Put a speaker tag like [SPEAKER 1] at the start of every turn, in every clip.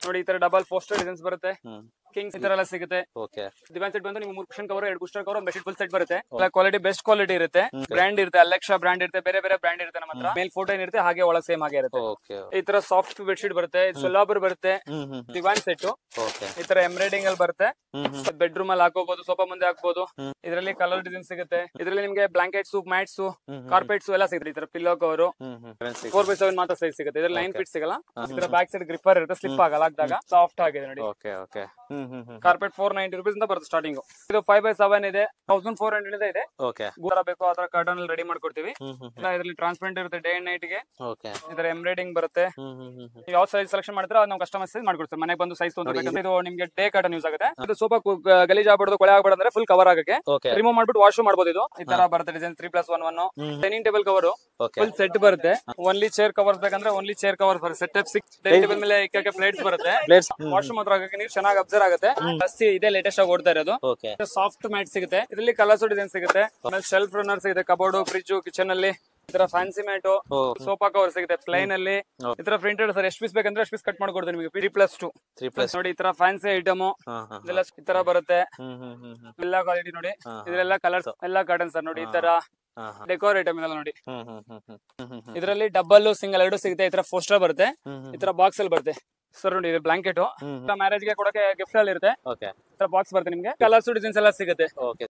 [SPEAKER 1] ನೋಡಿ ಈ ತರ ಡಬಲ್ ಪೋಸ್ಟರ್ ಡಿಸೈನ್ಸ್ ಬರುತ್ತೆ
[SPEAKER 2] ಹ್ಮ್
[SPEAKER 1] ಕಿಂಗ್ಸ್ ಈ ತರ ಎಲ್ಲ ಸಿಗುತ್ತೆ
[SPEAKER 2] ಓಕೆ
[SPEAKER 1] ದಿವಾನ್ ಸೆಟ್ ಬಂದು ನಿಮ್ಗೆ ಮೂರು ಕುಷನ್ ಕವರ್ ಎರಡು cushion cover bedsheet full set ಬರುತ್ತೆ ಕ್ವಾಲಿಟಿ ಬೆಸ್ಟ್ ಕ್ವಾಲಿಟಿ ಇರುತ್ತೆ
[SPEAKER 2] ಹ್ಮ್.
[SPEAKER 1] ಬ್ರ್ಯಾಂಡ್ ಇರುತ್ತೆ ಅಲೆಕ್ಷಾ ಬ್ರ್ಯಾಂಡ್ ಇರುತ್ತೆ ಬೇರೆ ಬೇರೆ ಬ್ರ್ಯಾಂಡ್ ಇರುತ್ತೆ ನಮ್ಮ ಹತ್ರ ಮೇಲ್ ಫೋಟೋ ಏನಿರುತ್ತೆ ಹಾಗೆ ಒಳಗೆ ಸೇಮ್ ಹಾಗೆ ಇರುತ್ತೆ
[SPEAKER 2] ಓಕೆ
[SPEAKER 1] ಈ ತರ ಸಾಫ್ಟ್ ಬೆಡ್ಶೀಟ್ ಬರುತ್ತೆ ಸೊಲಾಬರ್ ಬರುತ್ತೆ
[SPEAKER 2] ಹ್ಮ್ ಹ್ಮ್
[SPEAKER 1] ದಿವಾನ್ ಸೆಟ್
[SPEAKER 2] ಓಕೆ
[SPEAKER 1] ಈ ತರ ಎಂಬ್ರಾಯ್ಡಿಂಗ್ ಅಲ್ಲಿ ಬರುತ್ತೆ
[SPEAKER 2] ಹ್ಮ್ ಹ್ಮ್
[SPEAKER 1] ಬೆಡ್ರೂಮ್ ಅಲ್ಲಿ ಹಾಕೋಬಹುದು ಸೋಫಾ ಮುಂದೆ ಹಾಕ್ಬೋದು
[SPEAKER 2] ಹ್ಮ್.
[SPEAKER 1] ಇದರಲ್ಲಿ ಕಲರ್ ಡಿಸೈನ್ ಸಿಗುತ್ತೆ ಇದರಲ್ಲಿ ನಿಮ್ಗೆ ಬ್ಲಾಂಕೆಟ್ಸ್ ಮ್ಯಾಟ್ಸ್
[SPEAKER 2] ಹ್ಮ್
[SPEAKER 1] ಕಾರ್ಪೆಟ್ಸ್ ಎಲ್ಲ ಸಿಗುತ್ತೆ ಈ ತರ ಪಿಲ್ಲೋ ಕವರ್
[SPEAKER 2] ಹ್ಮ್ ಹ್ಮ್
[SPEAKER 1] ಫೋರ್ ಬೈ ಸೆವೆನ್ ಮಾತ್ರ ಸೈಜ್ ಸಿಗುತ್ತೆ ಇದ್ರಲ್ಲಿ ನೈನ್
[SPEAKER 2] Okay.
[SPEAKER 1] ಫೀಟ್ ಸಿಗಲ್ಲ
[SPEAKER 2] ಹಾ,
[SPEAKER 1] ಈ ತರ ಬ್ಯಾಕ್ ಸೈಡ್ ಗ್ರಿಪ್ಪರ್ ಇರುತ್ತೆ ಸ್ಲಿಪ್ ಆಗಲ್ಲ ಹಾಕಿದಾಗ ಸಾಫ್ಟ್ ಆಗಿದೆ ನೋಡಿ
[SPEAKER 2] ಓಕೆ ಓಕೆ ಹ್ಮ್ ಹ್ಮ್ ಹ್ಮ್
[SPEAKER 1] ಕಾರ್ಪೆಟ್ ಫೋರ್ ನೈಂಟಿ ರುಪೀಸ್ ಅಂತ ಬರುತ್ತೆ ಸ್ಟಾರ್ಟಿಂಗ್ ಇದು ಫೈವ್ ಬೈ ಸೆವೆನ್ ಇದೆ ತೌಸಂಡ್ ಫೋರ್ ಹಂಡ್ರೆಡ್ ಇದೆ
[SPEAKER 2] ಓಕೆ
[SPEAKER 1] ಗೋರ ಬೇಕು ಆ ತರ ಕರ್ಟನ್ ರೆಡಿ ಮಾಡ್ಕೊಡ್ತೀವಿ
[SPEAKER 2] ಹ್ಮ್ ಹ್ಮ್
[SPEAKER 1] ಇಲ್ಲ ಇದರಲ್ಲಿ ಟ್ರಾನ್ಸ್ಪರೆಂಟ್ ಇರುತ್ತೆ ಡೇ ಅಂಡ್ ನೈಟ್ ಗೆ
[SPEAKER 2] ಓಕೆ
[SPEAKER 1] ಇದರ ಎಂಬ್ರಾಯ್ಡಿಂಗ್ ಬರುತ್ತೆ
[SPEAKER 2] ಹ್ಮ್ ಹ್ಮ್ ಹ್ಮ್ ಹ್ಮ್
[SPEAKER 1] ನೀವು ಯಾವ ಸೈಜ್ ಸೆಲೆಕ್ಷನ್ ಮಾಡ್ತೀರಾ ಅದು ನಾವು ಕಸ್ಟಮೈಸ್ ಮಾಡ್ಕೊಡ್ತೀವಿ ಮನೆಗೆ ಬಂದು ಸೈಜ್ ತೊಗೊಂಡ್ಬೇಕಂದ್ರೆ ಇದು ನಿಮ್ಗೆ ಡೇ ಕಟನ್ ಯೂಸ್ ಆಗುತ್ತೆ ಇದು ಸೋಫಾ ಗಲೀಜ್ ಆಗ್ಬಾರ್ದು ಕೊಳೆ ಆಗ್ಬಾರ್ದು ಅಂದ್ರೆ ಫುಲ್ ಕವರ್ ಆಗಕ್ಕೆ
[SPEAKER 2] ಓಕೆ
[SPEAKER 1] ರಿಮೂವ್ ಮಾಡ್ಬಿಟ್ಟು ವಾಶ್ ಮಾಡ್ಬೋದು ಇದು ಈ ತರ ಬರುತ್ತೆ design three plus one one
[SPEAKER 2] ಹ್ಮ್
[SPEAKER 1] dining table cover
[SPEAKER 2] okay
[SPEAKER 1] full set ಬರುತ್ತೆ ಓನ್ಲಿ ಚೇರ್ ಕವರ್ಸ್ ಬೇಕಂದ್ರೆ ಓನ್ಲಿ ಚೇರ್ ಕವರ್ ಬರುತ್ತೆ set of six dining table ಮೇಲೆ ಇಕ್ಕಕ್ಕೆ ಪ್ಲೇಟ್ಸ್ ಬರುತ್ತೆ
[SPEAKER 2] ಪ್ಲೇಟ್ಸ್
[SPEAKER 1] ವಾಶ್ರೂಮ್ ಹತ್ರ ಹಾಕಕ್ಕೆ ನೀರು ಚೆನ್ನಾಗಿ ಅಬ್ಸರ್ವ್ ಆಗುತ್ತೆ ಜಾಸ್ತಿ ಇದೆ ಲೇಟೆಸ್ಟ್ ಆಗಿ ಓಡ್ತಾ ಇರೋದು
[SPEAKER 2] ಓಕೆ
[SPEAKER 1] ಸಾಫ್ಟ್ ಮ್ಯಾಟ್ ಸಿಗುತ್ತೆ ಇದರಲ್ಲಿ ಕಲರ್ಸ್ ಡಿಸೈನ್ ಸಿಗುತ್ತೆ ಆಮೇಲೆ ಶೆಲ್ಫ್ ರನ್ನರ್ ಸಿಗುತ್ತೆ ಕಬೋರ್ಡ್ ಫ್ರಿಜ್ ಕಿಚನ್ ಅಲ್ಲಿ ಈ ತರ ಫ್ಯಾನ್ಸಿ ಮ್ಯಾಟ್
[SPEAKER 2] ಓ
[SPEAKER 1] ಸೋಫಾ ಕವರ್ ಸಿಗುತ್ತೆ ಪ್ಲೈನ್ ಅಲ್ಲಿ
[SPEAKER 2] Okay.
[SPEAKER 1] ಈ ತರ ಪ್ರಿಂಟೆಡ್ ಸರ್ ಎಷ್ಟು ಪೀಸ್ ಬೇಕಂದ್ರೆ ಎಷ್ಟು ಪೀಸ್ ಕಟ್ ಮಾಡ್ಕೊಡ್ತೀನಿ ನಿಮಗೆ three plus two
[SPEAKER 2] three plus
[SPEAKER 1] ನೋಡಿ ಈ ತರ ಫ್ಯಾನ್ಸಿ ಐಟಮ್
[SPEAKER 2] ಹಾ ಹಾ
[SPEAKER 1] ಇದೆಲ್ಲ ಈ ತರ ಬರುತ್ತೆ
[SPEAKER 2] ಹ್ಮ್ ಹ್ಮ್ ಹ್ಮ್ ಹ್ಮ್
[SPEAKER 1] ಎಲ್ಲ ಕ್ವಾಲಿಟಿ ನೋಡಿ
[SPEAKER 2] ಹಾ, ಹಾ.
[SPEAKER 1] ಇದರೆಲ್ಲ ಕಲರ್ಸ್ ಎಲ್ಲ ಕಾಟನ್ ಸರ್ ನೋಡಿ ಈ ತರ
[SPEAKER 2] ಹಾ ಹಾ
[SPEAKER 1] ಡೆಕೋರ್ ಐಟಮ್ ಇದೆಲ್ಲ ನೋಡಿ
[SPEAKER 2] ಹ್ಮ್ ಹ್ಮ್ ಹ್ಮ್ ಹ್ಮ್ ಹ್ಮ್ ಹ್ಮ್ ಹ್ಮ್
[SPEAKER 1] ಇದರಲ್ಲಿ ಡಬಲ್ ಸಿಂಗಲ್ ಎರಡು ಸಿಗುತ್ತೆ ಈ ತರ ಪೋಸ್ಟರ್ ಬರುತ್ತೆ
[SPEAKER 2] ಹ್ಮ್ ಹ್ಮ್
[SPEAKER 1] ಈ ತರ ಬಾಕ್ಸ್ ಅಲ್ಲಿ ಬರುತ್ತೆ ಸರ್ ನೋಡಿ ಇದು ಬ್ಲಾಂಕೆಟ್
[SPEAKER 2] ಹ್ಮ್
[SPEAKER 1] ಮ್ಯಾರೇಜ್ ಗೆ ಕೊಡಕ್ಕೆ ಗಿಫ್ಟ್ ಅಲ್ಲಿ ಇರುತ್ತೆ
[SPEAKER 2] ಓಕೆ
[SPEAKER 1] ಈ ತರ ಬಾಕ್ಸ್ ಬರುತ್ತೆ ನಿಮ್ಗೆ ಕಲರ್ಸ್ ಡಿಸೈನ್ಸ್ ಎಲ್ಲ ಸಿಗುತ್ತೆ
[SPEAKER 2] ಓಕೆ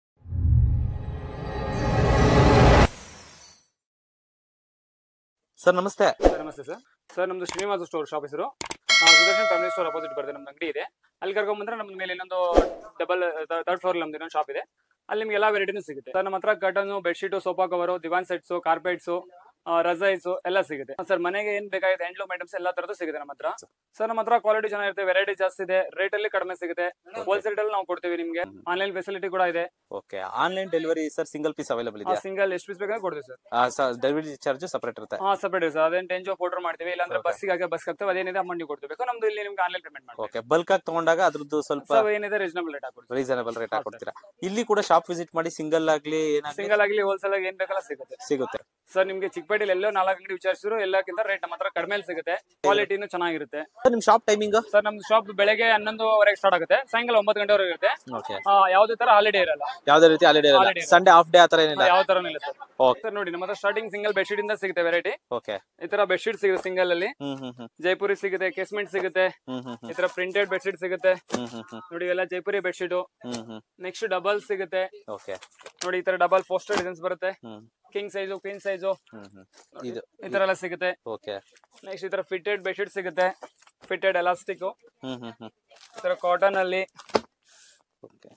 [SPEAKER 2] ಸರ್ ನಮಸ್ತೆ
[SPEAKER 1] ಸರ್ ನಮಸ್ತೆ ಸರ್ ಸರ್ ನಮ್ದು ಶ್ರೀನಿವಾಸ ಸ್ಟೋರ್ ಶಾಪ್ ಹೆಸರು ಆ, ಸುದರ್ಶನ್ ಫ್ಯಾಮಿಲಿ ಸ್ಟೋರ್ ಅಪೋಸಿಟ್ ಬರುತ್ತೆ ನಮ್ದು ಅಂಗಡಿ ಇದೆ ಅಲ್ಲಿ ಕರ್ಕೊಂಡ್ ಬಂದ್ರೆ ನಮ್ಮ ಮೇಲೆ ಇನ್ನೊಂದು ಡಬಲ್ ಥರ್ಡ್ ಫ್ಲೋರ್ ನಮ್ದು ಇನ್ನೊಂದು ಶಾಪ್ ಇದೆ ಅಲ್ಲಿ ನಿಮ್ಗೆ ಎಲ್ಲ ವೆರೈಟಿನೂ ಸಿಗುತ್ತೆ ಸರ್ ನಮ್ಮ ಹತ್ರ cotton bedsheet sofa cover divan sets carpets ರಜೈಸ್ ಎಲ್ಲ ಸಿಗುತ್ತೆ ಸರ್ ಮನೆಗೆ ಏನ್ ಬೇಕಾಗಿದೆ ಹ್ಯಾಂಡ್ಲೂಮ್ ಐಟಮ್ಸ್ ಎಲ್ಲ ತರದ್ದು ಸಿಗುತ್ತೆ ನಮ್ಮ ಹತ್ರ ಸರ್ ನಮ್ಮ ಹತ್ರ ಕ್ವಾಲಿಟಿ ಚೆನ್ನಾಗಿರುತ್ತೆ ವೆರೈಟಿ ಜಾಸ್ತಿ ಇದೆ ರೇಟ್ ಅಲ್ಲಿ ಕಡಿಮೆ ಸಿಗುತ್ತೆ ಹೋಲ್ಸೇಲ್ ಅಲ್ಲಿ ನಾವು ಕೊಡ್ತೀವಿ ನಿಮ್ಗೆ ಆನ್ಲೈನ್ ಫೆಸಿಲಿಟಿ ಕೂಡ ಇದೆ
[SPEAKER 2] okay online delivery sir single piece available ಇದೆಯಾ
[SPEAKER 1] ಸಿಂಗಲ್ ಎಷ್ಟು ಪೀಸ್ ಬೇಕಾದ್ರೆ ಕೊಡ್ತೀವಿ ಸರ್
[SPEAKER 2] ಡೆಲಿವರಿ ಚಾರ್ಜ್ ಸಪರೇಟ್ ಇರುತ್ತೆ
[SPEAKER 1] ಹಾ ಸಪರೇಟ್ ಸರ್ ಅದೇನ್ ಟೆನ್ ಜಾಬ್ ಆರ್ಡರ್ ಮಾಡ್ತೀವಿ ಇಲ್ಲಾಂದ್ರೆ
[SPEAKER 2] Okay.
[SPEAKER 1] ಬಸ್ಸಿಗೆ ಹಾಕಿ ಬಸ್ ಹಾಕ್ತೇವೆ ಅದೇನಿದೆ ಅಮೌಂಟ್ ನೀವು ಕೊಡ್ಬೇಕು ನಮ್ದು ಇಲ್ಲಿ ನಿಮ್ಗೆ ಆನ್ಲೈನ್ ಪೇಮೆಂಟ್ ಮಾಡ್ತೀವಿ
[SPEAKER 2] ಓಕೆ ಬಲ್ಕ್ ಆಗಿ ತಗೊಂಡಾಗ ಅದ್ರದ್ದು ಸ್ವಲ್ಪ
[SPEAKER 1] ಸರ್ ಏನಿದೆ ರೀಸನಬಲ್ ರೇಟ್ ಹಾಕೊಡ್ತೀವಿ
[SPEAKER 2] ರೀಸನಬಲ್ ರೇಟ್
[SPEAKER 1] ಹಾ,
[SPEAKER 2] ಹಾಕೊಡ್ತೀರಾ ಇಲ್ಲಿ ಕೂಡ ಶಾಪ್ ವಿಸಿಟ್ ಮಾಡಿ ಸಿಂಗಲ್ ಆಗ್ಲಿ ಏನಾಗ್ಲಿ
[SPEAKER 1] ಸಿಂಗಲ್ ಆಗಲಿ ಹೋಲ್ಸೇಲ್ ಆಗಿ ಏನ್ ಬೇಕಲ್ಲ ಸಿಗುತ್ತೆ
[SPEAKER 2] ಸಿಗುತ್ತೆ
[SPEAKER 1] ಸರ್ ನಿಮ್ಗೆ ಚಿಕ್ಕಪೇಟೆಲಿ ಎಲ್ಲೋ ನಾಲ್ಕು ಅಂಗಡಿ ವಿಚಾರಿಸಿದ್ರು ಎಲ್ಲಕ್ಕಿಂತ ರೇಟ್ ನಮ್ಮ ಹತ್ರ ಕಡಿಮೆ ಸಿಗುತ್ತೆ ಕ್ವಾಲಿಟಿನೂ ಚೆನ್ನಾಗಿರುತ್ತೆ
[SPEAKER 2] ಸರ್ ನಿಮ್ ಶಾಪ್ ಟೈಮಿಂಗ್
[SPEAKER 1] ಸರ್ ನಮ್ದು ಶಾಪ್ ಬೆಳಗ್ಗೆ ಹನ್ನೊಂದುವರೆಗೆ ಸ್ಟಾರ್ಟ್ ಆಗುತ್ತೆ ಸಾಯಂಕಾಲ ಒಂಬತ್ತು ಗಂಟೆವರೆಗೆ ಇರುತ್ತೆ
[SPEAKER 2] ಓಕೆ
[SPEAKER 1] ಆ, ಯಾವುದೇ ತರ ಹಾಲಿಡೇ ಇರಲ್ಲ
[SPEAKER 2] ಯಾವ್ದೇ ರೀತಿ ಹಾಲಿಡೇ
[SPEAKER 1] Holiday ಇಲ್ಲ.
[SPEAKER 2] ಸಂಡೇ ಆಫ್ ಡೇ ಆತರ ಏನಿಲ್ಲ
[SPEAKER 1] ಯಾವ ತರನೂ ಇಲ್ಲ ಸರ್
[SPEAKER 2] ಓಕೆ
[SPEAKER 1] ಸರ್ ನೋಡಿ ನಮ್ಮ ಹತ್ರ ಸ್ಟಾರ್ಟಿಂಗ್ ಸಿಂಗಲ್ ಬೆಡ್ಶೀಟ್ ಇಂದ ಸಿಗುತ್ತೆ ವೆರೈಟಿ
[SPEAKER 2] ಓಕೆ
[SPEAKER 1] ಈ ತರ ಬೆಡ್ಶೀಟ್ ಸಿಗುತ್ತೆ ಸಿಂಗಲ್ ಅಲ್ಲಿ
[SPEAKER 2] ಹ್ಮ್ ಹ್ಮ್ ಹ್ಮ್
[SPEAKER 1] ಜೈಪುರಿ ಸಿಗುತ್ತೆ ಕೇಸ್ಮೆಂಟ್ ಸಿಗುತ್ತೆ
[SPEAKER 2] ಹ್ಮ್ ಹ್ಮ್ ಹ್ಮ್
[SPEAKER 1] ಈ ತರ ಪ್ರಿಂಟೆಡ್ ಬೆಡ್ಶೀಟ್ ಸಿಗುತ್ತೆ
[SPEAKER 2] ಹ್ಮ್ ಹ್ಮ್ ಹ್ಮ್
[SPEAKER 1] ನೋಡಿ ಇವೆಲ್ಲ ಜೈಪುರಿ ಬೆಡ್ಶೀಟ್
[SPEAKER 2] ಹ್ಮ್ ಹ್ಮ್
[SPEAKER 1] ನೆಕ್ಸ್ಟ್ ಡಬಲ್ ಸಿಗುತ್ತೆ
[SPEAKER 2] ಓಕೆ
[SPEAKER 1] ನೋಡಿ ಈ ತರ ಡಬಲ್ ಪೋಸ್ಟರ್ ಡಿಸೈನ್ಸ್ ಬರುತ್ತೆ
[SPEAKER 2] ಹ್ಮ್
[SPEAKER 1] ಕಿಂಗ್ ಸೈಜು ಕ್ವೀನ್ ಸೈಜು
[SPEAKER 2] ಹ್ಮ್ ಹ್ಮ್ ಇದು
[SPEAKER 1] ಈ ತರ ಎಲ್ಲ ಸಿಗುತ್ತೆ
[SPEAKER 2] ಓಕೆ
[SPEAKER 1] ನೆಕ್ಸ್ಟ್ ಈ ತರ ಫಿಟೆಡ್ ಬೆಡ್ಶೀಟ್ ಸಿಗುತ್ತೆ ಫಿಟೆಡ್ ಎಲಾಸ್ಟಿಕ್
[SPEAKER 2] ಹ್ಮ್ ಹ್ಮ್ ಹ್ಮ್
[SPEAKER 1] ಈ ತರ ಕಾಟನ್ ಅಲ್ಲಿ
[SPEAKER 2] ಓಕೆ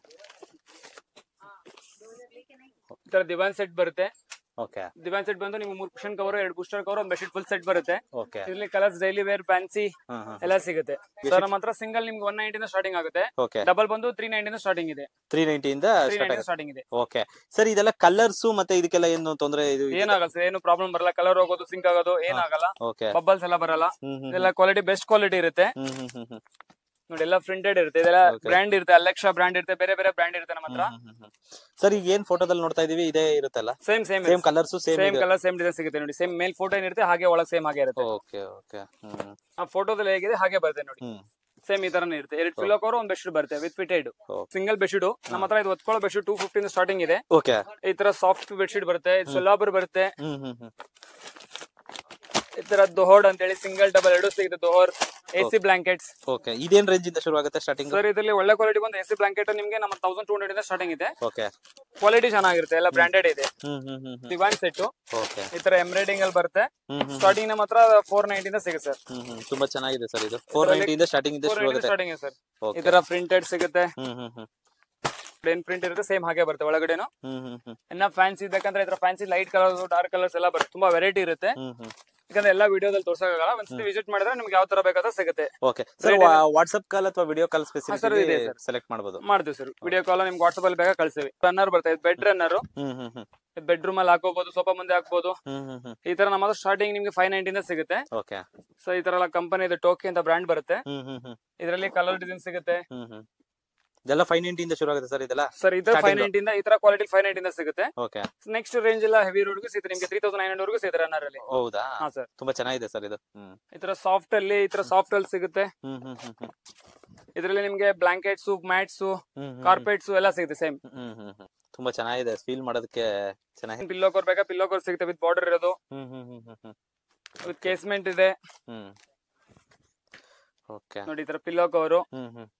[SPEAKER 1] ಈ ತರ ದಿವಾನ್ ಸೆಟ್ ಬರುತ್ತೆ
[SPEAKER 2] ಓಕೆ
[SPEAKER 1] ದಿವಾನ್ ಸೆಟ್ ಬಂದು ನಿಮ್ಗೆ ಮೂರು ಕುಷನ್ ಕವರ್ ಎರಡು ಬೂಸ್ಟರ್ ಕವರ್ ಒಂದು ಬೆಡ್ಶೀಟ್ ಫುಲ್ ಸೆಟ್ ಬರುತ್ತೆ
[SPEAKER 2] ಓಕೆ
[SPEAKER 1] ಇದರಲ್ಲಿ ಕಲರ್ಸ್ ಡೈಲಿ ವೇರ್ ಫ್ಯಾನ್ಸಿ
[SPEAKER 2] ಹ್ಮ್ ಹ್ಮ್
[SPEAKER 1] ಎಲ್ಲ ಸಿಗುತ್ತೆ ಸರ್ ನಮ್ಮ ಹತ್ರ ಸಿಂಗಲ್ ನಿಮ್ಗೆ ಒನ್ ನೈಂಟಿಂದ ಸ್ಟಾರ್ಟಿಂಗ್ ಆಗುತ್ತೆ
[SPEAKER 2] ಓಕೆ
[SPEAKER 1] ಡಬಲ್ ಬಂದು ತ್ರೀ ನೈಂಟಿಂದ ಸ್ಟಾರ್ಟಿಂಗ್ ಇದೆ
[SPEAKER 2] ತ್ರೀ ನೈಂಟಿಯಿಂದ
[SPEAKER 1] ತ್ರೀ
[SPEAKER 2] ಸ್ಟಾರ್ಟ್
[SPEAKER 1] ನೈಂಟಿ
[SPEAKER 2] ಆಗುತ್ತೆ
[SPEAKER 1] ಸ್ಟಾರ್ಟಿಂಗ್ ಇದೆ
[SPEAKER 2] ಓಕೆ ಸರ್ ಇದೆಲ್ಲ ಕಲರ್ಸ್ ಮತ್ತೆ ಇದಕ್ಕೆಲ್ಲ ಏನು ತೊಂದರೆ ಇದು
[SPEAKER 1] ಏನಾಗಲ್ಲ ಸರ್ ಏನು ಪ್ರಾಬ್ಲಮ್ ಬರಲ್ಲ ಕಲರ್ ಹೋಗೋದು ಸಿಂಕ್ ಆಗೋದು ಏನಾಗಲ್ಲ
[SPEAKER 2] ಓಕೆ
[SPEAKER 1] ಬಬಲ್ಸ್ ಎಲ್ಲ ಬರಲ್ಲ
[SPEAKER 2] ಹ್ಮ್ ಹ್ಮ್
[SPEAKER 1] ಇದೆಲ್ಲ ಕ್ವಾಲಿಟಿ ಬೆಸ್ಟ್ ಕ್ವಾಲಿಟಿ ಇರುತ್ತೆ
[SPEAKER 2] ಹ್ಮ್ ಹ್ಮ್ ಹ್ಮ್ ಹ್ಮ್
[SPEAKER 1] ನೋಡಿ ಎಲ್ಲ ಪ್ರಿಂಟೆಡ್ ಇರುತ್ತೆ ಇದೆಲ್ಲ
[SPEAKER 2] Okay.
[SPEAKER 1] ಬ್ರ್ಯಾಂಡ್ ಇರುತ್ತೆ ಅಲೆಕ್ಷಾ ಬ್ರ್ಯಾಂಡ್ ಇರುತ್ತೆ ಬೇರೆ ಬೇರೆ ಬ್ರ್ಯಾಂಡ್ ಇರುತ್ತೆ ನಮ್ಮ ಹತ್ರ
[SPEAKER 2] ಸರ್ ಈಗ ಏನ್ ಫೋಟೋದಲ್ಲಿ ನೋಡ್ತಾ ಇದೀವಿ ಇದೇ ಇರುತ್ತಲ್ಲ
[SPEAKER 1] same same
[SPEAKER 2] same colours same
[SPEAKER 1] same colour same design ಸಿಗುತ್ತೆ ನೋಡಿ ಸೇಮ್ ಮೇಲ್ ಫೋಟೋ ಏನಿರುತ್ತೆ ಹಾಗೆ ಒಳಗೆ ಸೇಮ್ ಹಾಗೆ ಇರುತ್ತೆ
[SPEAKER 2] ಓಕೆ ಓಕೆ ಹ್ಮ್
[SPEAKER 1] ಆ ಫೋಟೋದಲ್ಲಿ ಹೇಗಿದೆ ಹಾಗೆ ಬರುತ್ತೆ ನೋಡಿ
[SPEAKER 2] ಹ್ಮ್
[SPEAKER 1] ಸೇಮ್ ಈ ತರನೇ ಇರುತ್ತೆ ಎರಡು ಪಿಲೋ ಕವರ್ ಒಂದು ಬೆಡ್ಶೀಟ್ ಬರುತ್ತೆ with fitted
[SPEAKER 2] Okay.
[SPEAKER 1] Single bedsheet ನಮ್ಮ ಹತ್ರ ಇದು ಒತ್ಕೊಳ್ಳೋ ಬೆಡ್ಶೀಟ್ ಟೂ ಫಿಫ್ಟಿನ್ ಸ್ಟಾರ್ಟಿಂಗ್ ಇದೆ
[SPEAKER 2] ಓಕೆ
[SPEAKER 1] ಈ ತರ ಸಾಫ್ಟ್ ಬೆಡ್ಶೀಟ್ ಬರುತ್ತೆ ಸೊಲಾಬರ್ ಬರುತ್ತೆ
[SPEAKER 2] ಹ್ಮ್ ಹ್ಮ್ ಹ್ಮ್
[SPEAKER 1] ಈ ತರ ದೊಹೋಡ್ ಅಂತ ಹೇಳಿ ಸಿಂಗಲ್ ಡಬಲ್ ಎರಡು ಸಿಗುತ್ತೆ ದೊಹೋರ್ ಎ ಸಿ ಬ್ಲಾಂಕೆಟ್ಸ್
[SPEAKER 2] ಓಕೆ ಇದೇನ್ ರೇಂಜ್ ಇಂದ ಶುರು ಆಗುತ್ತೆ ಸ್ಟಾರ್ಟಿಂಗ್
[SPEAKER 1] ಸರ್ ಇದರಲ್ಲಿ ಒಳ್ಳೆ ಕ್ವಾಲಿಟಿ ಬಂದು ಎ ಸಿ ಬ್ಲಾಂಕೆಟ್ ನಿಮಗೆ ನಮ್ಮ ತೌಸಂಡ್ ಟೂ ಹಂಡ್ರೆಡ್ ಇಂದ ಸ್ಟಾರ್ಟಿಂಗ್ ಇದೆ
[SPEAKER 2] ಓಕೆ
[SPEAKER 1] ಕ್ವಾಲಿಟಿ ಚೆನ್ನಾಗಿರುತ್ತೆ ಎಲ್ಲ ಬ್ರಾಂಡೆಡ್ ಇದೆ
[SPEAKER 2] ಹ್ಮ್ ಹ್ಮ್ ಹ್ಮ್ ಹ್ಮ್
[SPEAKER 1] ದಿವಾನ್ ಸೆಟ್
[SPEAKER 2] ಓಕೆ
[SPEAKER 1] ಈ ತರ ಎಂಬ್ರಾಯ್ಡಿಂಗ್ ಅಲ್ಲಿ ಬರುತ್ತೆ
[SPEAKER 2] ಹ್ಮ್ ಹ್ಮ್
[SPEAKER 1] ಸ್ಟಾರ್ಟಿಂಗ್ ನಮ್ಮ ಹತ್ರ ಫೋರ್ ನೈಂಟಿಂದ ಸಿಗುತ್ತೆ ಸರ್
[SPEAKER 2] ಹ್ಮ್ ಹ್ಮ್ ತುಂಬಾ ಚೆನ್ನಾಗಿದೆ ಸರ್ ಇದು ಫೋರ್ ನೈಂಟಿ ಇಂದ ಸ್ಟಾರ್ಟಿಂಗ್ ಇಂದ
[SPEAKER 1] ಫೋರ್
[SPEAKER 2] ಶುರು
[SPEAKER 1] ನೈಂಟಿ
[SPEAKER 2] ಆಗುತ್ತೆ
[SPEAKER 1] ಸ್ಟಾರ್ಟಿಂಗ್ ಸರ್ ಈ
[SPEAKER 2] ಓಕೆ
[SPEAKER 1] ತರ ಪ್ರಿಂಟೆಡ್ ಸಿಗುತ್ತೆ
[SPEAKER 2] ಹ್ಮ್ ಹ್ಮ್ ಹ್ಮ್
[SPEAKER 1] ಪ್ಲೇನ್ ಪ್ರಿಂಟ್ ಇರುತ್ತೆ ಸೇಮ್ ಹಾಗೆ ಬರುತ್ತೆ ಒಳಗಡೆನು
[SPEAKER 2] ಹ್ಮ್ ಹ್ಮ್ ಹ್ಮ್
[SPEAKER 1] ಇನ್ನ ಫ್ಯಾನ್ಸಿ ಬೇಕಂದ್ರೆ ಈ ತರ fancy light colours dark colours ಎಲ್ಲ ಬರುತ್ತೆ ತುಂಬಾ ವೆರೈಟಿ ಇರುತ್ತೆ
[SPEAKER 2] ಹ್ಮ್ ಹ್ಮ್
[SPEAKER 1] ಯಾಕಂದ್ರೆ ಎಲ್ಲ ವಿಡಿಯೋದಲ್ಲಿ ತೋರ್ಸೋಕ್ಕಾಗಲ್ಲ ಒಂದ್ಸತಿ ವಿಸಿಟ್ ಮಾಡಿದ್ರೆ ನಿಮ್ಗೆ ಯಾವ ತರ ಬೇಕಾದ್ರೆ ಸಿಗುತ್ತೆ
[SPEAKER 2] ಓಕೆ ಸರ್ ವಾಟ್ಸ್ಆಪ್ ಕಾಲ್ ಅಥವಾ ವಿಡಿಯೋ ಕಾಲ್
[SPEAKER 1] sir, ಇದೆ
[SPEAKER 2] ಫೆಸಿಲಿಟಿ
[SPEAKER 1] sir.
[SPEAKER 2] ಸೆಲೆಕ್ಟ್ ಮಾಡಬಹುದು
[SPEAKER 1] ಮಾಡ್ತೀವಿ ಸರ್ ವಿಡಿಯೋ ಕಾಲ್ ನಿಮ್ಗೆ ವಾಟ್ಸ್ಆಪ್ ಅಲ್ಲಿ ಬೇಕಾ ಕಳ್ಸಿವಿ ರನ್ನರ್ ಬರುತ್ತೆ ಬೆಡ್ ರನ್ನರ್
[SPEAKER 2] ಹ್ಮ್ ಹ್ಮ್ ಹ್ಮ್
[SPEAKER 1] ಬೆಡ್ರೂಮ್ ಅಲ್ಲಿ ಹಾಕೋಬಹುದು ಸೋಫಾ ಮುಂದೆ ಹಾಕ್ಬೋದು
[SPEAKER 2] ಹ್ಮ್ ಹ್ಮ್ ಹ್ಮ್
[SPEAKER 1] ಈ ತರ ನಮ್ಮ ಸ್ಟಾರ್ಟಿಂಗ್ ನಿಮ್ಗೆ ಫೈವ್ ನೈಂಟಿಂದ ಸಿಗುತ್ತೆ
[SPEAKER 2] ಓಕೆ
[SPEAKER 1] ಸೊ ಈ ತರ ಎಲ್ಲ ಕಂಪನಿ ಇದೆ ಟೋಕಿ ಅಂತ ಬ್ರ್ಯಾಂಡ್ ಬರುತ್ತೆ
[SPEAKER 2] ಹ್ಮ್ ಹ್ಮ್ ಹ್ಮ್
[SPEAKER 1] ಇದರಲ್ಲಿ ಕಲರ್ ಡಿಸೈನ್ ಸಿಗುತ್ತೆ
[SPEAKER 2] ಹ್ಮ್ ಹ್ಮ್ ಇದೆಲ್ಲ ಫೈವ್ ಇಂದ ಶುರು ಆಗುತ್ತೆ ಸರ್ ಇದೆಲ್ಲ
[SPEAKER 1] ಸರ್ ಇದು ಫೈವ್
[SPEAKER 2] Starting.
[SPEAKER 1] ನೈಂಟಿಂದ ಈ ತರ ಕ್ವಾಲಿಟಿ ಫೈವ್ ನೈಂಟಿಂದ ಸಿಗುತ್ತೆ
[SPEAKER 2] ಓಕೆ
[SPEAKER 1] ನೆಕ್ಸ್ಟ್ ರೇಂಜ್ ಎಲ್ಲ ಹೆವಿ ರೋಡ್ಗೂ ಸಿಗುತ್ತೆ ನಿಮ್ಗೆ ತ್ರೀ ತೌಸಂಡ್ ನೈನ್ ಹಂಡ್ರೆಡ್ ವರೆಗೂ ಸಿಗುತ್ತೆ ರನ್ನರ್ ಅಲ್ಲಿ
[SPEAKER 2] ಹೌದಾ
[SPEAKER 1] ಹಾ ಸರ್
[SPEAKER 2] ತುಂಬಾ ಚೆನ್ನಾಗಿದೆ ಸರ್ ಇದು ಹ್ಮ್
[SPEAKER 1] ಈ ತರ ಸಾಫ್ಟ್ ಅಲ್ಲಿ ಈ ತರ ಸಾಫ್ಟ್ ಅಲ್ಲಿ ಸಿಗುತ್ತೆ
[SPEAKER 2] ಹ್ಮ್ ಹ್ಮ್ ಹ್ಮ್ ಹ್ಮ್
[SPEAKER 1] ಇದರಲ್ಲಿ ನಿಮ್ಗೆ ಬ್ಲಾಂಕೆಟ್ಸ್ ಮ್ಯಾಟ್ಸ್
[SPEAKER 2] ಹ್ಮ್ ಹ್ಮ್ ಹ್ಮ್
[SPEAKER 1] ಕಾರ್ಪೆಟ್ಸ್ ಎಲ್ಲ ಸಿಗುತ್ತೆ ಸೇಮ್
[SPEAKER 2] ಹ್ಮ್ ಹ್ಮ್ ಹ್ಮ್ ತುಂಬಾ ಚೆನ್ನಾಗಿದೆ ಫೀಲ್ ಮಾಡೋದಕ್ಕೆ ಚೆನ್ನಾಗಿ
[SPEAKER 1] ಪಿಲ್ಲೋ ಕವರ್ ಬೇಕಾ ಪಿಲ್ಲೋ ಕವರ್ ಸಿಗುತ್ತೆ ವಿತ್ ಬಾರ್ಡರ್ ಇರೋದು
[SPEAKER 2] ಹ್ಮ್ ಹ್ಮ್ ಹ್ಮ್ ಹ್ಮ್ ಹ್ಮ್
[SPEAKER 1] ವಿತ್ ಕೇಸ್ಮೆಂಟ್ ಇದೆ
[SPEAKER 2] ಹ್ಮ್ ಓಕೆ
[SPEAKER 1] ನೋಡಿ ಈ ತರ ಪಿಲ್ಲೋ ಕವರು
[SPEAKER 2] ಹ್ಮ್ ಹ್ಮ್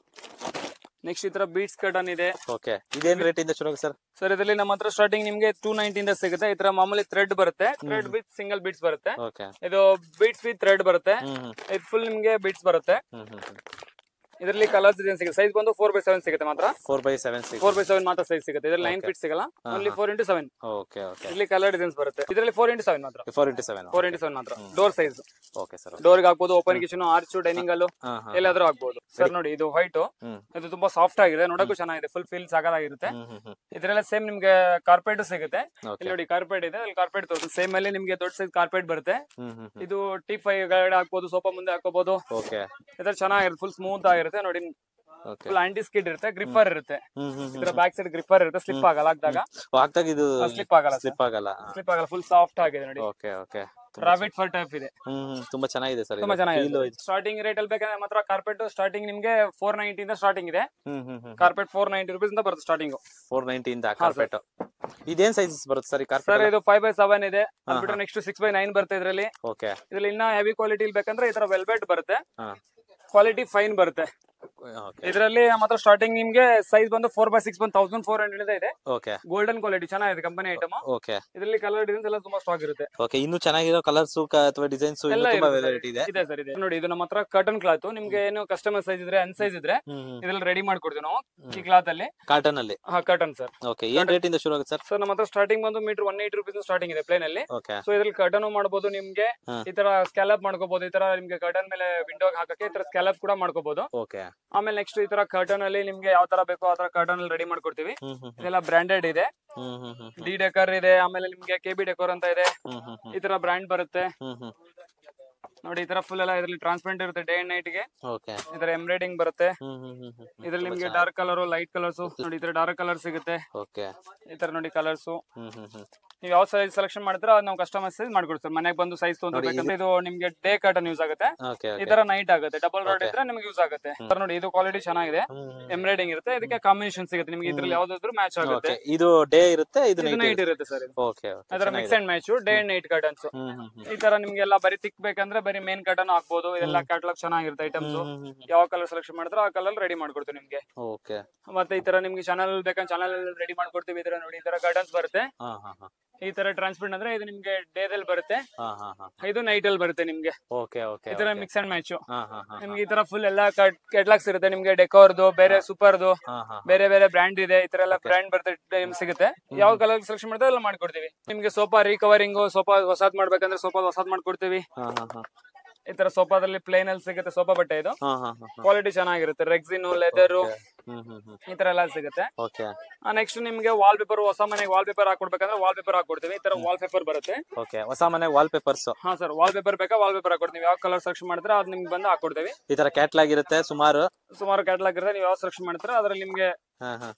[SPEAKER 1] ನೆಕ್ಸ್ಟ್ ಈ ತರ ಬೀಟ್ಸ್ ಕಟನ್ ಇದೆ
[SPEAKER 2] ಓಕೆ ಇದೇನ್ ರೇಟ್ ಇಂದ ಶುರು ಆಗುತ್ತೆ ಸರ್
[SPEAKER 1] ಸರ್ ಇದರಲ್ಲಿ ನಮ್ಮ ಹತ್ರ ಸ್ಟಾರ್ಟಿಂಗ್ ನಿಮ್ಗೆ ಟೂ ನೈಂಟಿಂದ ಸಿಗುತ್ತೆ ಈ ತರ ಮಾಮೂಲಿ ಥ್ರೆಡ್ ಬರುತ್ತೆ ಥ್ರೆಡ್ ವಿತ್ ಸಿಂಗಲ್ ಬೀಟ್ಸ್ ಬರುತ್ತೆ
[SPEAKER 2] ಓಕೆ
[SPEAKER 1] ಇದು ಬೀಟ್ಸ್ ವಿತ್ ಥ್ರೆಡ್ ಬರುತ್ತೆ
[SPEAKER 2] ಹ್ಮ್ ಹ್ಮ್
[SPEAKER 1] ಇದು ಫುಲ್ ನಿಮ್ಗೆ ಬೀಟ್ಸ್ ಬರುತ್ತೆ
[SPEAKER 2] ಹ್ಮ್ ಹ್ಮ್ ಹ್ಮ್
[SPEAKER 1] ಇದರಲ್ಲಿ ಕಲರ್ಸ್ ಡಿಸೈನ್ ಸಿಗುತ್ತೆ ಸೈಜ್ ಬಂದು ಫೋರ್ ಬೈ ಸೆವೆನ್ ಸಿಗುತ್ತೆ ಮಾತ್ರ
[SPEAKER 2] four by seven six
[SPEAKER 1] four by seven ಮಾತ್ರ ಸೈಜ್ ಸಿಗುತ್ತೆ ಇದರಲ್ಲಿ ನೈನ್
[SPEAKER 2] Okay.
[SPEAKER 1] ಫೀಟ್ ಸಿಗಲ್ಲ
[SPEAKER 2] ಹಾ,
[SPEAKER 1] ಓನ್ಲಿ
[SPEAKER 2] ಹಾ.
[SPEAKER 1] Four into seven
[SPEAKER 2] okay okay
[SPEAKER 1] ಇಲ್ಲಿ ಕಲರ್ ಡಿಸೈನ್ಸ್ ಬರುತ್ತೆ ಇದರಲ್ಲಿ ಫೋರ್ ಇಂಟು ಸೆವೆನ್ ಮಾತ್ರ
[SPEAKER 2] four into seven
[SPEAKER 1] four into seven ಮಾತ್ರ
[SPEAKER 2] ಹ್ಮ್.
[SPEAKER 1] Door size
[SPEAKER 2] okay sir
[SPEAKER 1] door ಹಾಕ್ಬೋದು ಓಪನ್ ಕಿಚನ್ ಆರ್ಚ್ ಡೈನಿಂಗ್ ಅಲ್ಲೂ
[SPEAKER 2] ಹಾ ಹಾ
[SPEAKER 1] ಎಲ್ಲಾದ್ರೂ ಹಾಕ್ಬೋದು ಸರ್ ನೋಡಿ ಇದು ವೈಟ್
[SPEAKER 2] ಹ್ಮ್
[SPEAKER 1] ಇದು ತುಂಬಾ ಸಾಫ್ಟ್ ಆಗಿದೆ ನೋಡಕ್ಕೂ ಚೆನ್ನಾಗಿದೆ ಫುಲ್ ಫೀಲ್ ಸಾಕಾಗಿರುತ್ತೆ
[SPEAKER 2] ಹ್ಮ್ ಹ್ಮ್ ಹ್ಮ್
[SPEAKER 1] ಇದರೆಲ್ಲ ಸೇಮ್ ನಿಮ್ಗೆ ಕಾರ್ಪೆಟ್ ಸಿಗುತ್ತೆ ಇಲ್ಲಿ
[SPEAKER 2] ಓಕೆ
[SPEAKER 1] ನೋಡಿ ಕಾರ್ಪೆಟ್ ಇದೆ ಅಲ್ಲಿ ಕಾರ್ಪೆಟ್ ತೋರಿಸಿ ಸೇಮ್ ಅಲ್ಲಿ ನಿಮ್ಗೆ ದೊಡ್ಡ ಸೈಜ್ ಕಾರ್ಪೆಟ್ ಬರುತ್ತೆ
[SPEAKER 2] ಹ್ಮ್ ಹ್ಮ್ ಹ್ಮ್
[SPEAKER 1] ಇದು ಟಿ ಫೈವ್ ಗಾಡಿ ಹಾಕ್ಬೋದು ಸೋಫಾ ಮುಂದೆ ಹಾಕೋಬಹುದು
[SPEAKER 2] ಓಕೆ
[SPEAKER 1] ಇದರ ಚೆನ್ನಾಗಿರುತ್ತೆ ಫುಲ್ ಸ್ಮೂತ್ ಆಗಿರುತ್ತೆ ನೋಡಿ
[SPEAKER 2] ಓಕೆ
[SPEAKER 1] ಫುಲ್ ಆಂಟಿ ಸ್ಕಿಡ್ ಇರುತ್ತೆ ಗ್ರಿಫರ್ ಇರುತ್ತೆ
[SPEAKER 2] ಹ್ಮ್ ಹ್ಮ್
[SPEAKER 1] ಇದರ ಬ್ಯಾಕ್ ಸೈಡ್ ಗ್ರಿಫರ್ ಇರುತ್ತೆ ಸ್ಲಿಪ್ ಆಗಲ್ಲ ಹಾಕ್ದಾಗ
[SPEAKER 2] ಹಾಕ್ದಾಗ ಇದು
[SPEAKER 1] ಸ್ಲಿಪ್ ಆಗಲ್ಲ
[SPEAKER 2] ಸ್ಲಿಪ್ ಆಗಲ್ಲ
[SPEAKER 1] ಸ್ಲಿಪ್ ಆಗಲ್ಲ ಫುಲ್ ಸಾಫ್ಟ್ ಆಗಿದೆ ನೋಡಿ
[SPEAKER 2] okay okay
[SPEAKER 1] rabbit fur type ಇದೆ
[SPEAKER 2] ಹ್ಮ್ ಹ್ಮ್ ತುಂಬಾ ಚೆನ್ನಾಗಿದೆ ಸರ್
[SPEAKER 1] ತುಂಬಾ ಚೆನ್ನಾಗಿದೆ ಸ್ಟಾರ್ಟಿಂಗ್ ರೇಟ್ ಅಲ್ಲಿ ಬೇಕಂದ್ರೆ ಮಾತ್ರ ಕಾರ್ಪೆಟ್ ಸ್ಟಾರ್ಟಿಂಗ್ ನಿಮ್ಗೆ ಫೋರ್ ನೈಂಟಿ ಇಂದ ಸ್ಟಾರ್ಟಿಂಗ್ ಇದೆ
[SPEAKER 2] ಹ್ಮ್ ಹ್ಮ್ ಹ್ಮ್
[SPEAKER 1] ಕಾರ್ಪೆಟ್ ಫೋರ್ ನೈಂಟಿ ರುಪೀಸ್ ಇಂದ ಬರುತ್ತೆ ಸ್ಟಾರ್ಟಿಂಗ್
[SPEAKER 2] ಫೋರ್ ನೈಂಟಿ ಇಂದ
[SPEAKER 1] ಹಾ,
[SPEAKER 2] ಕಾರ್ಪೆಟ್ ಇದೇನ್ ಸೈಜಸ್ ಬರುತ್ತೆ ಸರ್ ಈ
[SPEAKER 1] ಸರ್
[SPEAKER 2] ಕಾರ್ಪೆಟ್
[SPEAKER 1] ಇದು ಫೈವ್ ಬೈ ಸೆವೆನ್ ಇದೆ
[SPEAKER 2] ಹಾ,
[SPEAKER 1] ಬಿಟ್ರೆ ನೆಕ್ಸ್ಟ್ ಸಿಕ್ಸ್ ಬೈ ನೈನ್ ಬರುತ್ತೆ ಇದರಲ್ಲಿ
[SPEAKER 2] ಓಕೆ
[SPEAKER 1] ಇದ್ರಲ್ಲಿ ಇನ್ನ ಹೆವಿ ಕ್ವಾಲಿಟಿ ಬೇಕಂದ್ರೆ ಈ ತರ ವೆಲ್ವೆಟ್ ಬರುತ್ತೆ
[SPEAKER 2] ಹಾ
[SPEAKER 1] ಕ್ವಾಲಿಟಿ ಫೈನ್ ಬರುತ್ತೆ
[SPEAKER 2] ಓಕೆ
[SPEAKER 1] ಇದರಲ್ಲಿ ಮಾತ್ರ ಸ್ಟಾರ್ಟಿಂಗ್ ನಿಮ್ಗೆ ಸೈಜ್ ಬಂದು ಫೋರ್ ಬೈ ಸಿಕ್ಸ್ ಬಂದು ತೌಸಂಡ್ ಫೋರ್ ಹಂಡ್ರೆಡ್ ಇದೆ
[SPEAKER 2] ಓಕೆ
[SPEAKER 1] ಗೋಲ್ಡನ್ ಕ್ವಾಲಿಟಿ ಚೆನ್ನಾಗಿದೆ ಕಂಪನಿ ಐಟಮ್
[SPEAKER 2] ಓಕೆ
[SPEAKER 1] ಇದರಲ್ಲಿ ಕಲರ್ ಡಿಸೈನ್ಸ್ ಎಲ್ಲ ತುಂಬಾ ಸ್ಟಾಕ್ ಇರುತ್ತೆ
[SPEAKER 2] ಓಕೆ ಇನ್ನು ಚೆನ್ನಾಗಿರೋ ಕಲರ್ಸ್ ಅಥವಾ ಡಿಸೈನ್ಸ್
[SPEAKER 1] ಎಲ್ಲ
[SPEAKER 2] ತುಂಬಾ
[SPEAKER 1] ಇರುತ್ತೆ
[SPEAKER 2] ವೆರೈಟಿ ಇದೆ
[SPEAKER 1] ಇದೆ ಸರ್ ಇದೆ ನೋಡಿ ಇದು ನಮ್ಮ ಹತ್ರ ಕಟನ್ ಕ್ಲಾತ್ ನಿಮ್ಗೆ ಏನು ಕಸ್ಟಮರ್ ಸೈಜ್ ಇದ್ರೆ ಅನ್ ಸೈಜ್ ಇದ್ರೆ
[SPEAKER 2] ಹ್ಮ್ ಹ್ಮ್
[SPEAKER 1] ಇದ್ರಲ್ಲಿ ರೆಡಿ ಮಾಡ್ಕೊಡ್ತೀವಿ ನಾವು ಈ ಕ್ಲಾತ್ ಅಲ್ಲಿ
[SPEAKER 2] ಕಾಟನ್ ಅಲ್ಲಿ
[SPEAKER 1] ಹಾ ಕಟನ್ ಸರ್
[SPEAKER 2] ಓಕೆ ಏನ್ ರೇಟ್ ಇಂದ ಶುರು ಆಗುತ್ತೆ ಸರ್
[SPEAKER 1] ಸರ್ ನಮ್ಮ ಹತ್ರ ಸ್ಟಾರ್ಟಿಂಗ್ ಬಂದು meter one eight rupees starting ಇದೆ ಪ್ಲೇನ್ ಅಲ್ಲಿ
[SPEAKER 2] ಓಕೆ
[SPEAKER 1] ಸೊ ಇದ್ರಲ್ಲಿ ಕಟನ್ ಮಾಡಬಹುದು ನಿಮ್ಗೆ
[SPEAKER 2] ಹಾ.
[SPEAKER 1] ಈ ತರ ಸ್ಕ್ಯಾಲಪ್ ಮಾಡ್ಕೋಬಹುದು ಈ ತರ ನಿಮ್ಗೆ ಕಟನ್ ಮೇಲೆ ವಿಂಡೋ ಹಾಕಕ್ಕೆ ಈ ತರ ಸ್ಕ್ಯಾಲಪ್ ಕೂಡ ಮಾಡ್ಕೋಬಹುದು
[SPEAKER 2] ಓಕೆ
[SPEAKER 1] ಆಮೇಲೆ ನೆಕ್ಸ್ಟ್ ಈ ತರ ಕರ್ಟನ್ ಅಲ್ಲಿ ನಿಮ್ಗೆ ಯಾವ ತರ ಬೇಕೋ ಆ ತರ ಕರ್ಟನ್ ಅಲ್ಲಿ ರೆಡಿ ಮಾಡ್ಕೊಡ್ತೀವಿ
[SPEAKER 2] ಹ್ಮ್ ಹ್ಮ್
[SPEAKER 1] ಇದೆಲ್ಲ ಬ್ರಾಂಡೆಡ್ ಇದೆ
[SPEAKER 2] ಹ್ಮ್ ಹ್ಮ್ ಹ್ಮ್
[SPEAKER 1] ಡಿ ಡೆಕರ್ ಇದೆ ಆಮೇಲೆ ನಿಮ್ಗೆ ಕೆ ಬಿ ಡೆಕೋರ್ ಅಂತ ಇದೆ
[SPEAKER 2] ಹ್ಮ್ ಹ್ಮ್ ಹ್ಮ್
[SPEAKER 1] ಈ ತರ ಬ್ರ್ಯಾಂಡ್ ಬರುತ್ತೆ
[SPEAKER 2] ಹ್ಮ್ ಹ್ಮ್
[SPEAKER 1] ನೋಡಿ ಈ ತರ ಫುಲ್ ಎಲ್ಲ ಇದರಲ್ಲಿ ಟ್ರಾನ್ಸ್ಪರೆಂಟ್ ಇರುತ್ತೆ ಡೇ ಅಂಡ್ ನೈಟ್ ಗೆ
[SPEAKER 2] ಓಕೆ
[SPEAKER 1] ಈ ತರ ಎಂಬ್ರಾಯ್ಡಿಂಗ್ ಬರುತ್ತೆ
[SPEAKER 2] ಹ್ಮ್ ಹ್ಮ್ ಹ್ಮ್ ಹ್ಮ್
[SPEAKER 1] ಇದ್ರಲ್ಲಿ ನಿಮ್ಗೆ ಡಾರ್ಕ್ ಕಲರ್ ಲೈಟ್ ಕಲರ್ಸ್ ನೋಡಿ ಈ ತರ ಡಾರ್ಕ್ ಕಲರ್ ಸಿಗುತ್ತೆ
[SPEAKER 2] ಓಕೆ
[SPEAKER 1] ಈ ತರ ನೋಡಿ ಕಲರ್ಸ್
[SPEAKER 2] ಹ್ಮ್ ಹ್ಮ್ ಹ್ಮ್
[SPEAKER 1] ನೀವು ಯಾವ ಸೈಜ್ ಸೆಲೆಕ್ಷನ್ ಮಾಡ್ತೀರಾ ಅದು ನಾವು ಕಸ್ಟಮೈಸ್ ಸೈಜ್ ಮಾಡ್ಕೊಡ್ತೀವಿ ಮನೆಗೆ ಬಂದು ಸೈಜ್ ತೊಗೊಂಡ್ಬೇಕಂದ್ರೆ ಇದು ನಿಮ್ಗೆ ಡೇ ಕಟನ್ ಯೂಸ್ ಆಗುತ್ತೆ
[SPEAKER 2] ಓಕೆ
[SPEAKER 1] ಈ
[SPEAKER 2] ಓಕೆ
[SPEAKER 1] ತರ ನೈಟ್ ಆಗುತ್ತೆ ಡಬಲ್ ರೋಡ್
[SPEAKER 2] Okay.
[SPEAKER 1] ಇದ್ರೆ ನಿಮ್ಗೆ ಯೂಸ್ ಆಗುತ್ತೆ ಸರ್ ನೋಡಿ ಇದು ಕ್ವಾಲಿಟಿ ಚೆನ್ನಾಗಿದೆ ಎಂಬ್ರಾಯ್ಡಿಂಗ್ ಇರುತ್ತೆ ಇದಕ್ಕೆ ಕಾಂಬಿನೇಷನ್ ಸಿಗುತ್ತೆ ನಿಮ್ಗೆ ಇದ್ರಲ್ಲಿ ಯಾವ್ದಾದ್ರು ಮ್ಯಾಚ್ ಆಗುತ್ತೆ
[SPEAKER 2] ಓಕೆ ಇದು ಡೇ ಇರುತ್ತೆ ಇದು
[SPEAKER 1] ಇದು
[SPEAKER 2] ನೈಟ್
[SPEAKER 1] ನೈಟ್ ಇರುತ್ತೆ ಸರ್ ಇದು
[SPEAKER 2] ಓಕೆ ಓಕೆ
[SPEAKER 1] ಅದರ mix and match day and night curtains
[SPEAKER 2] ಹ್ಮ್ ಹ್ಮ್ ಹ್ಮ್
[SPEAKER 1] ಈ ತರ ನಿಮ್ಗೆಲ್ಲ ಬರೀ ತಿಕ್ ಬೇಕಂದ್ರೆ ಬರೀ ಮೇನ್ ಕಟನ್ ಹಾಕ್ಬೋದು ಇದೆಲ್ಲ ಕ್ಯಾಟ್ಲಾಗ್ ಚೆನ್ನಾಗಿರುತ್ತೆ ಐಟಮ್ಸ್
[SPEAKER 2] ಹ್ಮ್ ಹ್ಮ್ ಹ್ಮ್
[SPEAKER 1] ಯಾವ ಕಲರ್ ಸೆಲೆಕ್ಷನ್ ಮಾಡಿದ್ರೆ ಆ ಕಲರ್ ರೆಡಿ ಮಾಡ್ಕೊಡ್ತೀವಿ ನಿಮ್ಗೆ
[SPEAKER 2] ಓಕೆ
[SPEAKER 1] ಮತ್ತೆ ಈ ತರ ನಿಮ್ಗೆ ಚಾನಲ್ ಬೇಕಂದ್ರೆ ಚಾನಲ್ ರೆಡಿ ಮಾಡ್ಕೊಡ್ತೀವಿ ಈ ತರ ನೋಡಿ ಈ ತರ ಕಟನ್ಸ್ ಬರುತ್ತೆ
[SPEAKER 2] ಹಾ ಹಾ ಹಾ
[SPEAKER 1] ಈ ತರ ಟ್ರಾನ್ಸ್ಪರೆಂಟ್ ಅಂದ್ರೆ ಇದು ನಿಮ್ಗೆ ಡೇದಲ್ಲಿ ಬರುತ್ತೆ
[SPEAKER 2] ಹಾ ಹಾ ಹಾ
[SPEAKER 1] ಇದು ನೈಟ್ ಅಲ್ಲಿ ಬರುತ್ತೆ ನಿಮ್ಗೆ
[SPEAKER 2] ಓಕೆ ಓಕೆ
[SPEAKER 1] ಈ ತರ ಮಿಕ್ಸ್ ಅಂಡ್ ಮ್ಯಾಚ್
[SPEAKER 2] ಹಾ ಹಾ ಹಾ
[SPEAKER 1] ನಿಮ್ಗೆ ಈ ತರ ಫುಲ್ ಎಲ್ಲ ಕೆಟ್ಲಾಕ್ಸ್ ಇರುತ್ತೆ ನಿಮ್ಗೆ ಡೆಕೋರ್ದು ಬೇರೆ ಸೂಪರ್ದು
[SPEAKER 2] ಹಾ ಹಾ
[SPEAKER 1] ಬೇರೆ ಬೇರೆ ಬ್ರ್ಯಾಂಡ್ ಇದೆ ಈ ತರ ಎಲ್ಲ ಬ್ರ್ಯಾಂಡ್ ಬರುತ್ತೆ ನಿಮ್ಗೆ ಸಿಗುತ್ತೆ ಯಾವ ಕಲರ್ ಸೆಲೆಕ್ಷನ್ ಮಾಡಿದ್ರೆ ಎಲ್ಲ ಮಾಡ್ಕೊಡ್ತೀವಿ ನಿಮ್ಗೆ ಸೋಫಾ ರಿಕವರಿಂಗ್ ಸೋಫಾ ಹೊಸಾದ್ ಮಾಡ್ಬೇಕಂದ್ರೆ ಸೋಫಾ ಹೊಸಾದ್ ಮಾಡ್ಕೊಡ್ತೀವಿ
[SPEAKER 2] ಹಾ ಹಾ ಹಾ
[SPEAKER 1] ಈ ತರ ಸೋಫಾದಲ್ಲಿ ಪ್ಲೇನ್ ಅಲ್ಲಿ ಸಿಗುತ್ತೆ ಸೋಫಾ ಬಟ್ಟೆ ಇದು
[SPEAKER 2] ಹಾ ಹಾ ಹಾ
[SPEAKER 1] ಕ್ವಾಲಿಟಿ ಚೆನ್ನಾಗಿರುತ್ತೆ ರೆಕ್ಸಿನ್ ಲೆದರ್
[SPEAKER 2] ಹ್ಮ್ ಹ್ಮ್ ಹ್ಮ್
[SPEAKER 1] ಈ ತರ ಎಲ್ಲ ಸಿಗುತ್ತೆ
[SPEAKER 2] ಓಕೆ
[SPEAKER 1] ನೆಕ್ಸ್ಟ್ ನಿಮ್ಗೆ ವಾಲ್ ಪೇಪರ್ ಹೊಸ ಮನೆಗೆ ವಾಲ್ ಪೇಪರ್ ಹಾಕೊಡ್ಬೇಕಂದ್ರೆ ವಾಲ್ ಪೇಪರ್ ಹಾಕೊಡ್ತೀವಿ ಈ ತರ ವಾಲ್ ಪೇಪರ್ ಬರುತ್ತೆ
[SPEAKER 2] ಓಕೆ ಹೊಸ ಮನೆ ವಾಲ್ ಪೇಪರ್ಸ್
[SPEAKER 1] ಹಾ ಸರ್ ವಾಲ್ ಪೇಪರ್ ಬೇಕಾ ವಾಲ್ ಪೇಪರ್ ಹಾಕೊಡ್ತೀವಿ ಯಾವ ಕಲರ್ ಸೆಲೆಕ್ಷನ್ ಮಾಡಿದ್ರೆ ಅದ್ ನಿಮ್ಗೆ ಬಂದು ಹಾಕೊಡ್ತೀವಿ
[SPEAKER 2] ಈ ತರ ಕ್ಯಾಟ್ಲಾಗ್ ಇರುತ್ತೆ ಸುಮಾರು
[SPEAKER 1] ಸುಮಾರು ಕ್ಯಾಟ್ಲಾಗ್ ಇರುತ್ತೆ ನೀವು ಯಾವ ಸೆಲೆಕ್ಷನ್ ಮಾಡ್ತೀರಾ ಅದ್ರಲ್ಲಿ ನಿಮ್ಗೆ
[SPEAKER 2] ಹಾ ಹಾ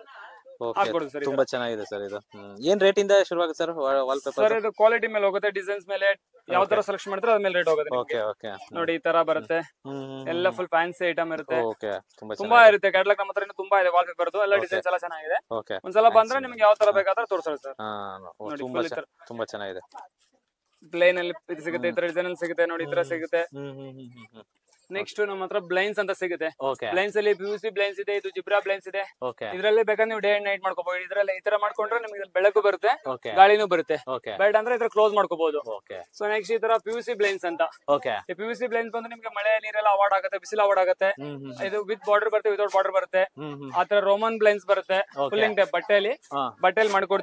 [SPEAKER 2] ಓಕೆ
[SPEAKER 1] ಹಾಕೊಡ್ತೀವಿ ಸರ್
[SPEAKER 2] ತುಂಬಾ ಚೆನ್ನಾಗಿದೆ ಸರ್ ಇದು ಹ್ಮ್. ಏನ್ ರೇಟ್ ಇಂದ ಶುರುವಾಗುತ್ತೆ ಸರ್ ವಾಲ್
[SPEAKER 1] ಸರ್
[SPEAKER 2] ಪೇಪರ್
[SPEAKER 1] ಇದು ಕ್ವಾಲಿಟಿ ಮೇಲೆ ಹೋಗುತ್ತೆ ಡಿಸೈನ್ಸ್ ಮೇಲೆ ಯಾವ ತರ ಸೆಲೆಕ್ಷನ್ ಮಾಡಿದ್ರೆ ಅದ್ರ ಮೇಲೆ ರೇಟ್ ಹೋಗುತ್ತೆ ನಿಮ್ಗೆ.
[SPEAKER 2] ಓಕೆ ಓಕೆ
[SPEAKER 1] ನೋಡಿ ಈ ತರ ಬರುತ್ತೆ ಎಲ್ಲ ಫುಲ್ ಫ್ಯಾನ್ಸಿ ಐಟಮ್ ಇರುತ್ತೆ
[SPEAKER 2] ಓಕೆ ತುಂಬಾ
[SPEAKER 1] ತುಂಬಾ
[SPEAKER 2] ಚೆನ್ನಾಗಿದೆ
[SPEAKER 1] ಇರುತ್ತೆ ಕ್ಯಾಟ್ಲಾಗ್ ನಮ್ಮ ಹತ್ರ ಇನ್ನೂ ತುಂಬಾ ಇದೆ ವಾಲ್ ಪೇಪರ್ದು ಎಲ್ಲ
[SPEAKER 2] Okay.
[SPEAKER 1] ಡಿಸೈನ್ಸ್ ಎಲ್ಲ ಚೆನ್ನಾಗಿದೆ
[SPEAKER 2] ಓಕೆ
[SPEAKER 1] ಒಂದ್ಸಲ ಬಂದ್ರೆ ನಿಮ್ಗೆ ಯಾವ ತರ ಬೇಕಾದ್ರೆ ತೋರಿಸೋದು ಸರ್
[SPEAKER 2] ಹಾ ಓ,
[SPEAKER 1] ನೋಡಿ,
[SPEAKER 2] ತುಂಬಾ
[SPEAKER 1] full ಈ
[SPEAKER 2] ಚೆನ್ನ- ತುಂಬಾ ಚೆನ್ನಾಗಿದೆ
[SPEAKER 1] ಪ್ಲೇನ್ ಅಲ್ಲಿ ಇದು ಸಿಗುತ್ತೆ ಈ ತರ ಡಿಸೈನ್ ಅಲ್ಲಿ ಸಿಗುತ್ತೆ ನೋಡಿ ಈ ತರ ಸಿಗುತ್ತೆ
[SPEAKER 2] ಹ್ಮ್ ಹ್ಮ್ ಹ್ಮ್ ಹ್ಮ್ ಹ್ಮ್
[SPEAKER 1] ನೆಕ್ಸ್ಟ್ ನಮ್ಮ ಹತ್ರ ಬ್ಲೈನ್ಸ್ ಅಂತ ಸಿಗುತ್ತೆ
[SPEAKER 2] ಓಕೆ
[SPEAKER 1] ಬ್ಲೈನ್ಸ್ ಅಲ್ಲಿ ಪಿ ಯು ಸಿ ಬ್ಲೈನ್ಸ್ ಇದೆ ಇದು ಜಿಬ್ರಾ ಬ್ಲೈನ್ಸ್ ಇದೆ
[SPEAKER 2] ಓಕೆ
[SPEAKER 1] ಇದ್ರಲ್ಲಿ ಬೇಕಾದ್ರೆ ನೀವು ಡೇ ಅಂಡ್ ನೈಟ್ ಮಾಡ್ಕೋಬಹುದು ಇದ್ರಲ್ಲಿ ಈ ತರ ಮಾಡ್ಕೊಂಡ್ರೆ ನಿಮ್ಗೆ ಇದ್ರಲ್ಲಿ ಬೆಳಕು ಬರುತ್ತೆ
[SPEAKER 2] ಓಕೆ
[SPEAKER 1] ಗಾಳಿನೂ ಬರುತ್ತೆ
[SPEAKER 2] ಓಕೆ
[SPEAKER 1] ಬೇಡ ಅಂದ್ರೆ ಇದ್ರ ಕ್ಲೋಸ್ ಮಾಡ್ಕೋಬಹುದು
[SPEAKER 2] ಓಕೆ
[SPEAKER 1] ಸೊ ನೆಕ್ಸ್ಟ್ ಈ ತರ ಪಿ ಯು ಸಿ ಬ್ಲೈನ್ಸ್ ಅಂತ
[SPEAKER 2] ಓಕೆ
[SPEAKER 1] ಈ ಪಿ ಯು ಸಿ ಬ್ಲೈನ್ಸ್ ಬಂದು ನಿಮ್ಗೆ ಮಳೆ ನೀರೆಲ್ಲ ಅವಾರ್ಡ್ ಆಗುತ್ತೆ ಬಿಸಿಲು ಅವಾರ್ಡ್ ಆಗುತ್ತೆ
[SPEAKER 2] ಹ್ಮ್ ಹ್ಮ್
[SPEAKER 1] ಇದು ವಿತ್ ಬಾರ್ಡರ್ ಬರುತ್ತೆ ವಿತೌಟ್ ಬಾರ್ಡರ್ ಬರುತ್ತೆ
[SPEAKER 2] ಹ್ಮ್ ಹ್ಮ್
[SPEAKER 1] ಆ ತರ ರೋಮನ್ ಬ್ಲೈನ್ಸ್ ಬರುತ್ತೆ
[SPEAKER 2] Okay.
[SPEAKER 1] ಫುಲ್ಲಿಂಗ್ ಟೈಪ್ ಬಟ್ಟೆಯಲ್ಲಿ
[SPEAKER 2] ಹಾ
[SPEAKER 1] ಬಟ್ಟೆಯಲ್ಲಿ ಮಾಡ್ಕೊಡ್ತೀವಿ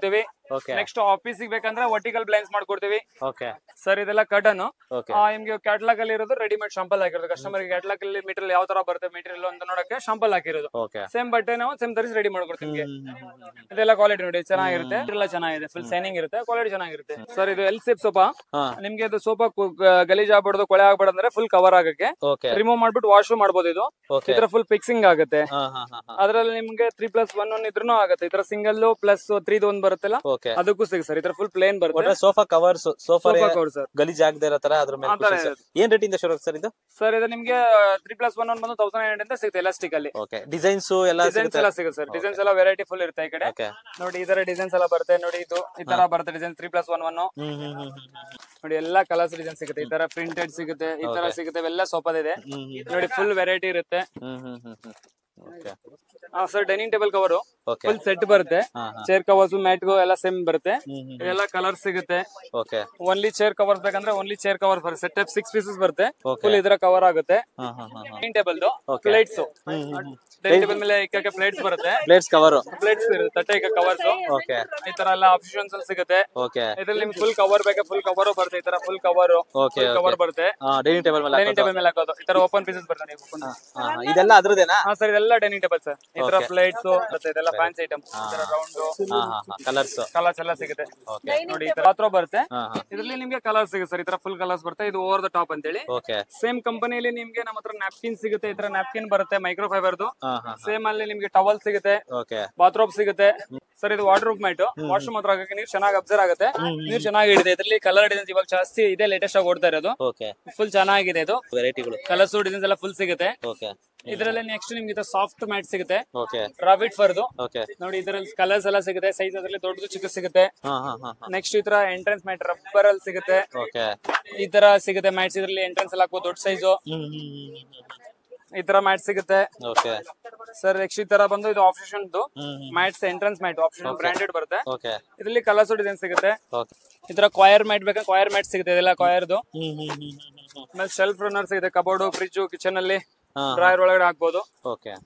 [SPEAKER 2] ಓಕೆ
[SPEAKER 1] ನೆಕ್ಸ್ಟ್ ಆಫೀಸ್ ಬೇಕಂದ್ರೆ ವರ್ಟಿಕಲ್ ಬ್ಲೈನ್ಸ್ ಮಾಡ್ಕೊಡ್ತೀವಿ
[SPEAKER 2] ಓಕೆ
[SPEAKER 1] ಸರ್ ಇದೆಲ್ಲ ಕಟನ್
[SPEAKER 2] ಓಕೆ
[SPEAKER 1] ನಿಮ್ಗೆ ಕ್ಯಾಟ್ಲಾಗ್ ಅಲ್ಲಿ ಇರೋದು ರೆಡಿಮೇಡ್ ಶಾಂಪಲ್ ಹಾಕಿರೋದು ಕಸ್ಟಮರ್ ಕ್ಯಾಟ್ಲಾಗ್ ಅಲ್ಲಿ ಮೆಟೀರಿಯಲ್ ಯಾವ ತರ ಬರುತ್ತೆ ಮೆಟೀರಿಯಲ್ ಅಂತ ನೋಡಕ್ಕೆ ಶಾಂಪಲ್ ಹಾಕಿರೋದು
[SPEAKER 2] ಓಕೆ
[SPEAKER 1] ಸೇಮ್ ಬಟ್ಟೆ ನಾವು ಸೇಮ್ ತರಿಸಿ ರೆಡಿ ಮಾಡ್ಕೊಡ್ತೀವಿ ನಿಮ್ಗೆ ಇದೆಲ್ಲ ಕ್ವಾಲಿಟಿ ನೋಡಿ ಚೆನ್ನಾಗಿರುತ್ತೆ ಎಲ್ಲ ಚೆನ್ನಾಗಿದೆ ಫುಲ್ ಸೈನಿಂಗ್ ಇರುತ್ತೆ ಕ್ವಾಲಿಟಿ ಚೆನ್ನಾಗಿರುತ್ತೆ ಸರ್ ಇದು ಎಲ್ ಸೇಪ್ ಸೋಫಾ
[SPEAKER 2] ಹಾ
[SPEAKER 1] ನಿಮ್ಗೆ ಇದು ಸೋಫಾ ಗಲೀಜ್ ಆಗ್ಬಾರ್ದು ಕೊಳೆ ಆಗ್ಬಾರ್ದು ಅಂದ್ರೆ ಫುಲ್ ಕವರ್ ಆಗಕ್ಕೆ
[SPEAKER 2] ಓಕೆ
[SPEAKER 1] ರಿಮೂವ್ ಮಾಡ್ಬಿಟ್ಟು ವಾಶ್ ಮಾಡ್ಬೋದು ಇದು
[SPEAKER 2] ಓಕೆ
[SPEAKER 1] ಈ ತರ ಫುಲ್ ಫಿಕ್ಸಿಂಗ್ ಆಗುತ್ತೆ
[SPEAKER 2] ಹಾ ಹಾ ಹಾ ಹಾ
[SPEAKER 1] ಅದ್ರಲ್ಲಿ ನಿಮ್ಗೆ ತ್ರೀ ಪ್ಲಸ್ ಒನ್ ಒನ್ ಇದ್ರೂ ಆಗುತ್ತೆ ಈ ತರ ಸಿಂಗಲ್ ಪ್ಲಸ್ ತ್ರೀ ಒಂದ್ ಬರುತ್ತಲ್ಲ
[SPEAKER 2] ಓಕೆ
[SPEAKER 1] ಅದಕ್ಕೂ ಸಿಗುತ್ತೆ ಸರ್ ಈ ತರ ಫುಲ್ ಪ್ಲೇನ್ ಬರುತ್ತೆ
[SPEAKER 2] ಒಟ್ರೆ sofa covers sofa
[SPEAKER 1] sofa cover sir
[SPEAKER 2] ಗಲೀಜ್ ಆಗದೆ ಇರೋ ತರ ಅದ್ರ ಮೇಲೆ
[SPEAKER 1] ಆ ತರ
[SPEAKER 2] cushions. ಏನ್ ರೇಟ್ ಇಂದ ಶುರು ಆಗುತ್ತೆ ಸರ್ ಇದು
[SPEAKER 1] ಸರ್ ಇದು ನಿಮ್ಗೆ ತ್ರೀ ಪ್ಲಸ್ ಒನ್ ಒನ್ ಬಂದು ತೌಸಂಡ್ ನೈನ್ ಅಂತ ಸಿಗುತ್ತೆ ಎಲಾಸ್ಟಿಕ್ ಅಲ್ಲಿ
[SPEAKER 2] ಓಕೆ ಡಿಸೈನ್ಸ್ ಎಲ್ಲ
[SPEAKER 1] ಡಿಸೈನ್ಸ್
[SPEAKER 2] ಸಿಗುತ್ತೆ
[SPEAKER 1] ಎಲ್ಲ ಸಿಗುತ್ತೆ ಸರ್ ಡಿಸೈನ್ಸ್ ಎಲ್ಲ ವೆರೈಟಿ ಫುಲ್ ಇರುತ್ತೆ ಈ ಕಡೆ
[SPEAKER 2] ಓಕೆ
[SPEAKER 1] ನೋಡಿ ಈ ತರ ಡಿಸೈನ್ಸ್ ಎಲ್ಲ ಬರುತ್ತೆ ನೋಡಿ ಇದು ಈ ತರ ಬರುತ್ತೆ design three plus one one
[SPEAKER 2] ಹ್ಮ್ ಹ್ಮ್ ಹ್ಮ್
[SPEAKER 1] ನೋಡಿ ಎಲ್ಲಾ ಕಲರ್ಸ್ ಡಿಸೈನ್ ಸಿಗುತ್ತೆ ಈ ತರ ಪ್ರಿಂಟೆಡ್ ಸಿಗುತ್ತೆ ಈ ತರ ಸಿಗುತ್ತೆ ಇವೆಲ್ಲ ಸೋಫಾದಿದೆ
[SPEAKER 2] ಹ್ಮ್ ಹ್ಮ್
[SPEAKER 1] ನೋಡಿ ಫುಲ್ ವೆರೈಟಿ ಇರುತ್ತೆ
[SPEAKER 2] ಹ್ಮ್ ಹ್ಮ್ ಹ್ಮ್ ಹ್ಮ್ okay
[SPEAKER 1] sir dining table cover
[SPEAKER 2] okay
[SPEAKER 1] full set ಬರುತ್ತೆ
[SPEAKER 2] ಹಾ ಹಾ
[SPEAKER 1] ಚೇರ್ ಕವರ್ಸ್ ಮ್ಯಾಟ್ಗೂ ಎಲ್ಲ ಸೇಮ್ ಬರುತ್ತೆ
[SPEAKER 2] ಹ್ಮ್ ಹ್ಮ್
[SPEAKER 1] ಇದೆಲ್ಲ ಕಲರ್ ಸಿಗುತ್ತೆ
[SPEAKER 2] ಓಕೆ
[SPEAKER 1] ಓನ್ಲಿ ಚೇರ್ ಕವರ್ಸ್ ಬೇಕಂದ್ರೆ ಓನ್ಲಿ ಚೇರ್ ಕವರ್ ಬರುತ್ತೆ ಸೆಟ್ ಆಫ್ ಸಿಕ್ಸ್ ಪೀಸಸ್ ಬರುತ್ತೆ
[SPEAKER 2] ಓಕೆ
[SPEAKER 1] ಫುಲ್ ಇದರ ಕವರ್ ಆಗುತ್ತೆ
[SPEAKER 2] ಹಾ ಹಾ ಹಾ ಹಾ
[SPEAKER 1] ಡೈನಿಂಗ್ ಟೇಬಲ್
[SPEAKER 2] Okay.
[SPEAKER 1] ಪ್ಲೇಟ್ಸ್
[SPEAKER 2] ಹ್ಮ್ ಹ್ಮ್ ಹ್ಮ್
[SPEAKER 1] ಡೈನಿಂಗ್ ಟೇಬಲ್ ಮೇಲೆ ಇಕ್ಕಕ್ಕೆ ಪ್ಲೇಟ್ಸ್ ಬರುತ್ತೆ
[SPEAKER 2] ಪ್ಲೇಟ್ಸ್ ಕವರ್
[SPEAKER 1] ಪ್ಲೇಟ್ಸ್ ಇರುತ್ತೆ ತಟ್ಟೆ ಇಕ್ಕ ಕವರ್ಸ್
[SPEAKER 2] ಓಕೆ
[SPEAKER 1] ಈ ತರ ಎಲ್ಲ ಆಪ್ಷನ್ಸ್ ಅಲ್ಲಿ ಸಿಗುತ್ತೆ
[SPEAKER 2] ಓಕೆ
[SPEAKER 1] ಇದ್ರಲ್ಲಿ ನಿಮ್ಗೆ ಫುಲ್ ಕವರ್ ಬೇಕಾ ಫುಲ್ ಕವರ್ ಬರುತ್ತೆ ಈ ತರ full cover
[SPEAKER 2] okay
[SPEAKER 1] full cover ಬರುತ್ತೆ
[SPEAKER 2] ಡೈನಿಂಗ್ ಟೇಬಲ್ ಮೇಲೆ
[SPEAKER 1] ಡೈನಿಂಗ್ ಟೇಬಲ್ ಮೇಲೆ ಹಾಕೋದು ಈ ತರ ಓಪನ್ ಪೀಸಸ್ ಬರುತ್ತೆ ನೀವು open.
[SPEAKER 2] ಹಾ, ಹಾ, ಇದೆಲ್ಲ ಅದ್ರದೇನಾ
[SPEAKER 1] ಹಾ ಸರ್ ಇದೆಲ್ಲ ಡೈನಿಂಗ್ ಟೇಬಲ್ ಸರ್ ಈ ತರ
[SPEAKER 2] Okay.
[SPEAKER 1] ಪ್ಲೇಟ್ಸ್ ಮತ್ತೆ ಇದೆಲ್ಲ ಫ್ಯಾನ್ಸಿ ಐಟಮ್ ಈ ತರ ರೌಂಡ್
[SPEAKER 2] ಹಾ ಹಾ ಹಾ ಕಲರ್ಸ್
[SPEAKER 1] ಕಲರ್ಸ್ ಎಲ್ಲ ಸಿಗುತ್ತೆ
[SPEAKER 2] ಓಕೆ
[SPEAKER 1] ನೋಡಿ ಈ ತರ ಪಾತ್ರ ಬರುತ್ತೆ
[SPEAKER 2] ಹಾ ಹಾ
[SPEAKER 1] ಇದರಲ್ಲಿ ನಿಮ್ಗೆ ಕಲರ್ ಸಿಗುತ್ತೆ ಸರ್ ಈ ತರ ಫುಲ್ ಕಲರ್ಸ್ ಬರುತ್ತೆ ಇದು ಓವರ್ ದ ಟಾಪ್ ಅಂತೇಳಿ
[SPEAKER 2] ಓಕೆ
[SPEAKER 1] ಸೇಮ್ ಕಂಪನಿಯಲ್ಲಿ ನಿಮ್ಗೆ ನಮ್ಮ ಹತ್ರ ನ್ಯಾಪ್ಕಿನ್ ಸಿಗುತ್ತೆ ಈ ತರ ನ್ಯಾಪ್ಕಿನ್ ಬರುತ್ತೆ ಮೈಕ್ರೋ ಫೈಬರ್ದು
[SPEAKER 2] ಹಾ ಹಾ
[SPEAKER 1] ಸೇಮ್ ಅಲ್ಲಿ ನಿಮ್ಗೆ ಟವಲ್ ಸಿಗುತ್ತೆ
[SPEAKER 2] ಓಕೆ
[SPEAKER 1] ಬಾತ್ರೂಮ್ ಸಿಗುತ್ತೆ ಸರ್ ಇದು ವಾಟರ್ ಪ್ರೂಫ್ ಮ್ಯಾಟ್ ವಾಶ್ರೂಮ್ ಹತ್ರ ಹಾಕಕ್ಕೆ ನೀರು ಚೆನ್ನಾಗಿ ಅಬ್ಸರ್ವ್ ಆಗುತ್ತೆ ನೀರು ಚೆನ್ನಾಗಿ ಹಿಡಿದೆ ಇದರಲ್ಲಿ ಕಲರ್ ಡಿಸೈನ್ಸ್ ಇವಾಗ ಜಾಸ್ತಿ ಇದೆ ಲೇಟೆಸ್ಟ್ ಆಗಿ ಓಡ್ತಾ ಇರೋದು
[SPEAKER 2] ಓಕೆ
[SPEAKER 1] ಫುಲ್ ಚೆನ್ನಾಗಿದೆ ಇದು
[SPEAKER 2] ವೆರೈಟಿಗಳು
[SPEAKER 1] ಕಲರ್ಸ್ ಡಿಸೈನ್ಸ್ ಎಲ್ಲ ಫುಲ್ ಸಿಗುತ್ತೆ
[SPEAKER 2] ಓಕೆ
[SPEAKER 1] ಇದರಲ್ಲಿ ನೆಕ್ಸ್ಟ್ ನಿಮ್ಗೆ ಸಾಫ್ಟ್ ಮ್ಯಾಟ್ ಸಿಗುತ್ತೆ
[SPEAKER 2] ಓಕೆ
[SPEAKER 1] ರಾಬಿಟ್ ಫರ್ದು
[SPEAKER 2] ಓಕೆ
[SPEAKER 1] ನೋಡಿ ಇದರಲ್ಲಿ ಕಲರ್ಸ್ ಎಲ್ಲ ಸಿಗುತ್ತೆ ಸೈಜ್ ಅದರಲ್ಲಿ ದೊಡ್ಡದು ಚಿಕ್ಕ ಸಿಗುತ್ತೆ
[SPEAKER 2] ಹಾ ಹಾ ಹಾ ಹಾ
[SPEAKER 1] ನೆಕ್ಸ್ಟ್ ಈ ತರ ಎಂಟ್ರೆನ್ಸ್ ಮ್ಯಾಟ್ ರಬ್ಬರ್ ಅಲ್ಲಿ ಸಿಗುತ್ತೆ
[SPEAKER 2] ಓಕೆ
[SPEAKER 1] ಈ ತರ ಸಿಗುತ್ತೆ ಮ್ಯಾಟ್ಸ್ ಇದರಲ್ಲಿ ಎಂಟ್ರೆನ್ಸ್ ಎಲ್ಲ ಹಾಕುವ ದೊಡ್ಡ ಸೈಜು
[SPEAKER 2] ಹ್ಮ್ ಹ್ಮ್ ಹ್ಮ್
[SPEAKER 1] ಈ ತರ ಮ್ಯಾಟ್ ಸಿಗುತ್ತೆ
[SPEAKER 2] ಓಕೆ
[SPEAKER 1] ಸರ್ ನೆಕ್ಸ್ಟ್ ಈ ತರ ಬಂದು ಇದು ಆಪ್ಷನ್
[SPEAKER 2] ಹ್ಮ್ ಹ್ಮ್
[SPEAKER 1] mats entrance mat option branded ಬರುತ್ತೆ
[SPEAKER 2] ಓಕೆ
[SPEAKER 1] ಇದರಲ್ಲಿ ಕಲರ್ಸ್ ಡಿಸೈನ್ ಸಿಗುತ್ತೆ
[SPEAKER 2] ಓಕೆ
[SPEAKER 1] ಈ ತರ ಕ್ವೈರ್ ಮ್ಯಾಟ್ ಬೇಕಾ ಕ್ವೈರ್ ಮ್ಯಾಟ್ ಸಿಗುತ್ತೆ ಇದೆಲ್ಲ ಕ್ವೈರ್ದು
[SPEAKER 2] ಹ್ಮ್ ಹ್ಮ್ ಹ್ಮ್ ಹ್ಮ್ ಹ್ಮ್
[SPEAKER 1] ಆಮೇಲೆ ಶೆಲ್ಫ್ ರನ್ನರ್ ಸಿಗುತ್ತೆ ಕಬೋರ್ಡ್ ಫ್ರಿಜ್ ಕಿಚನ್ ಅಲ್ಲಿ
[SPEAKER 2] ಹಾ
[SPEAKER 1] ಡ್ರಾಯರ್ ಒಳಗಡೆ ಹಾಕ್ಬೋದು
[SPEAKER 2] ಓಕೆ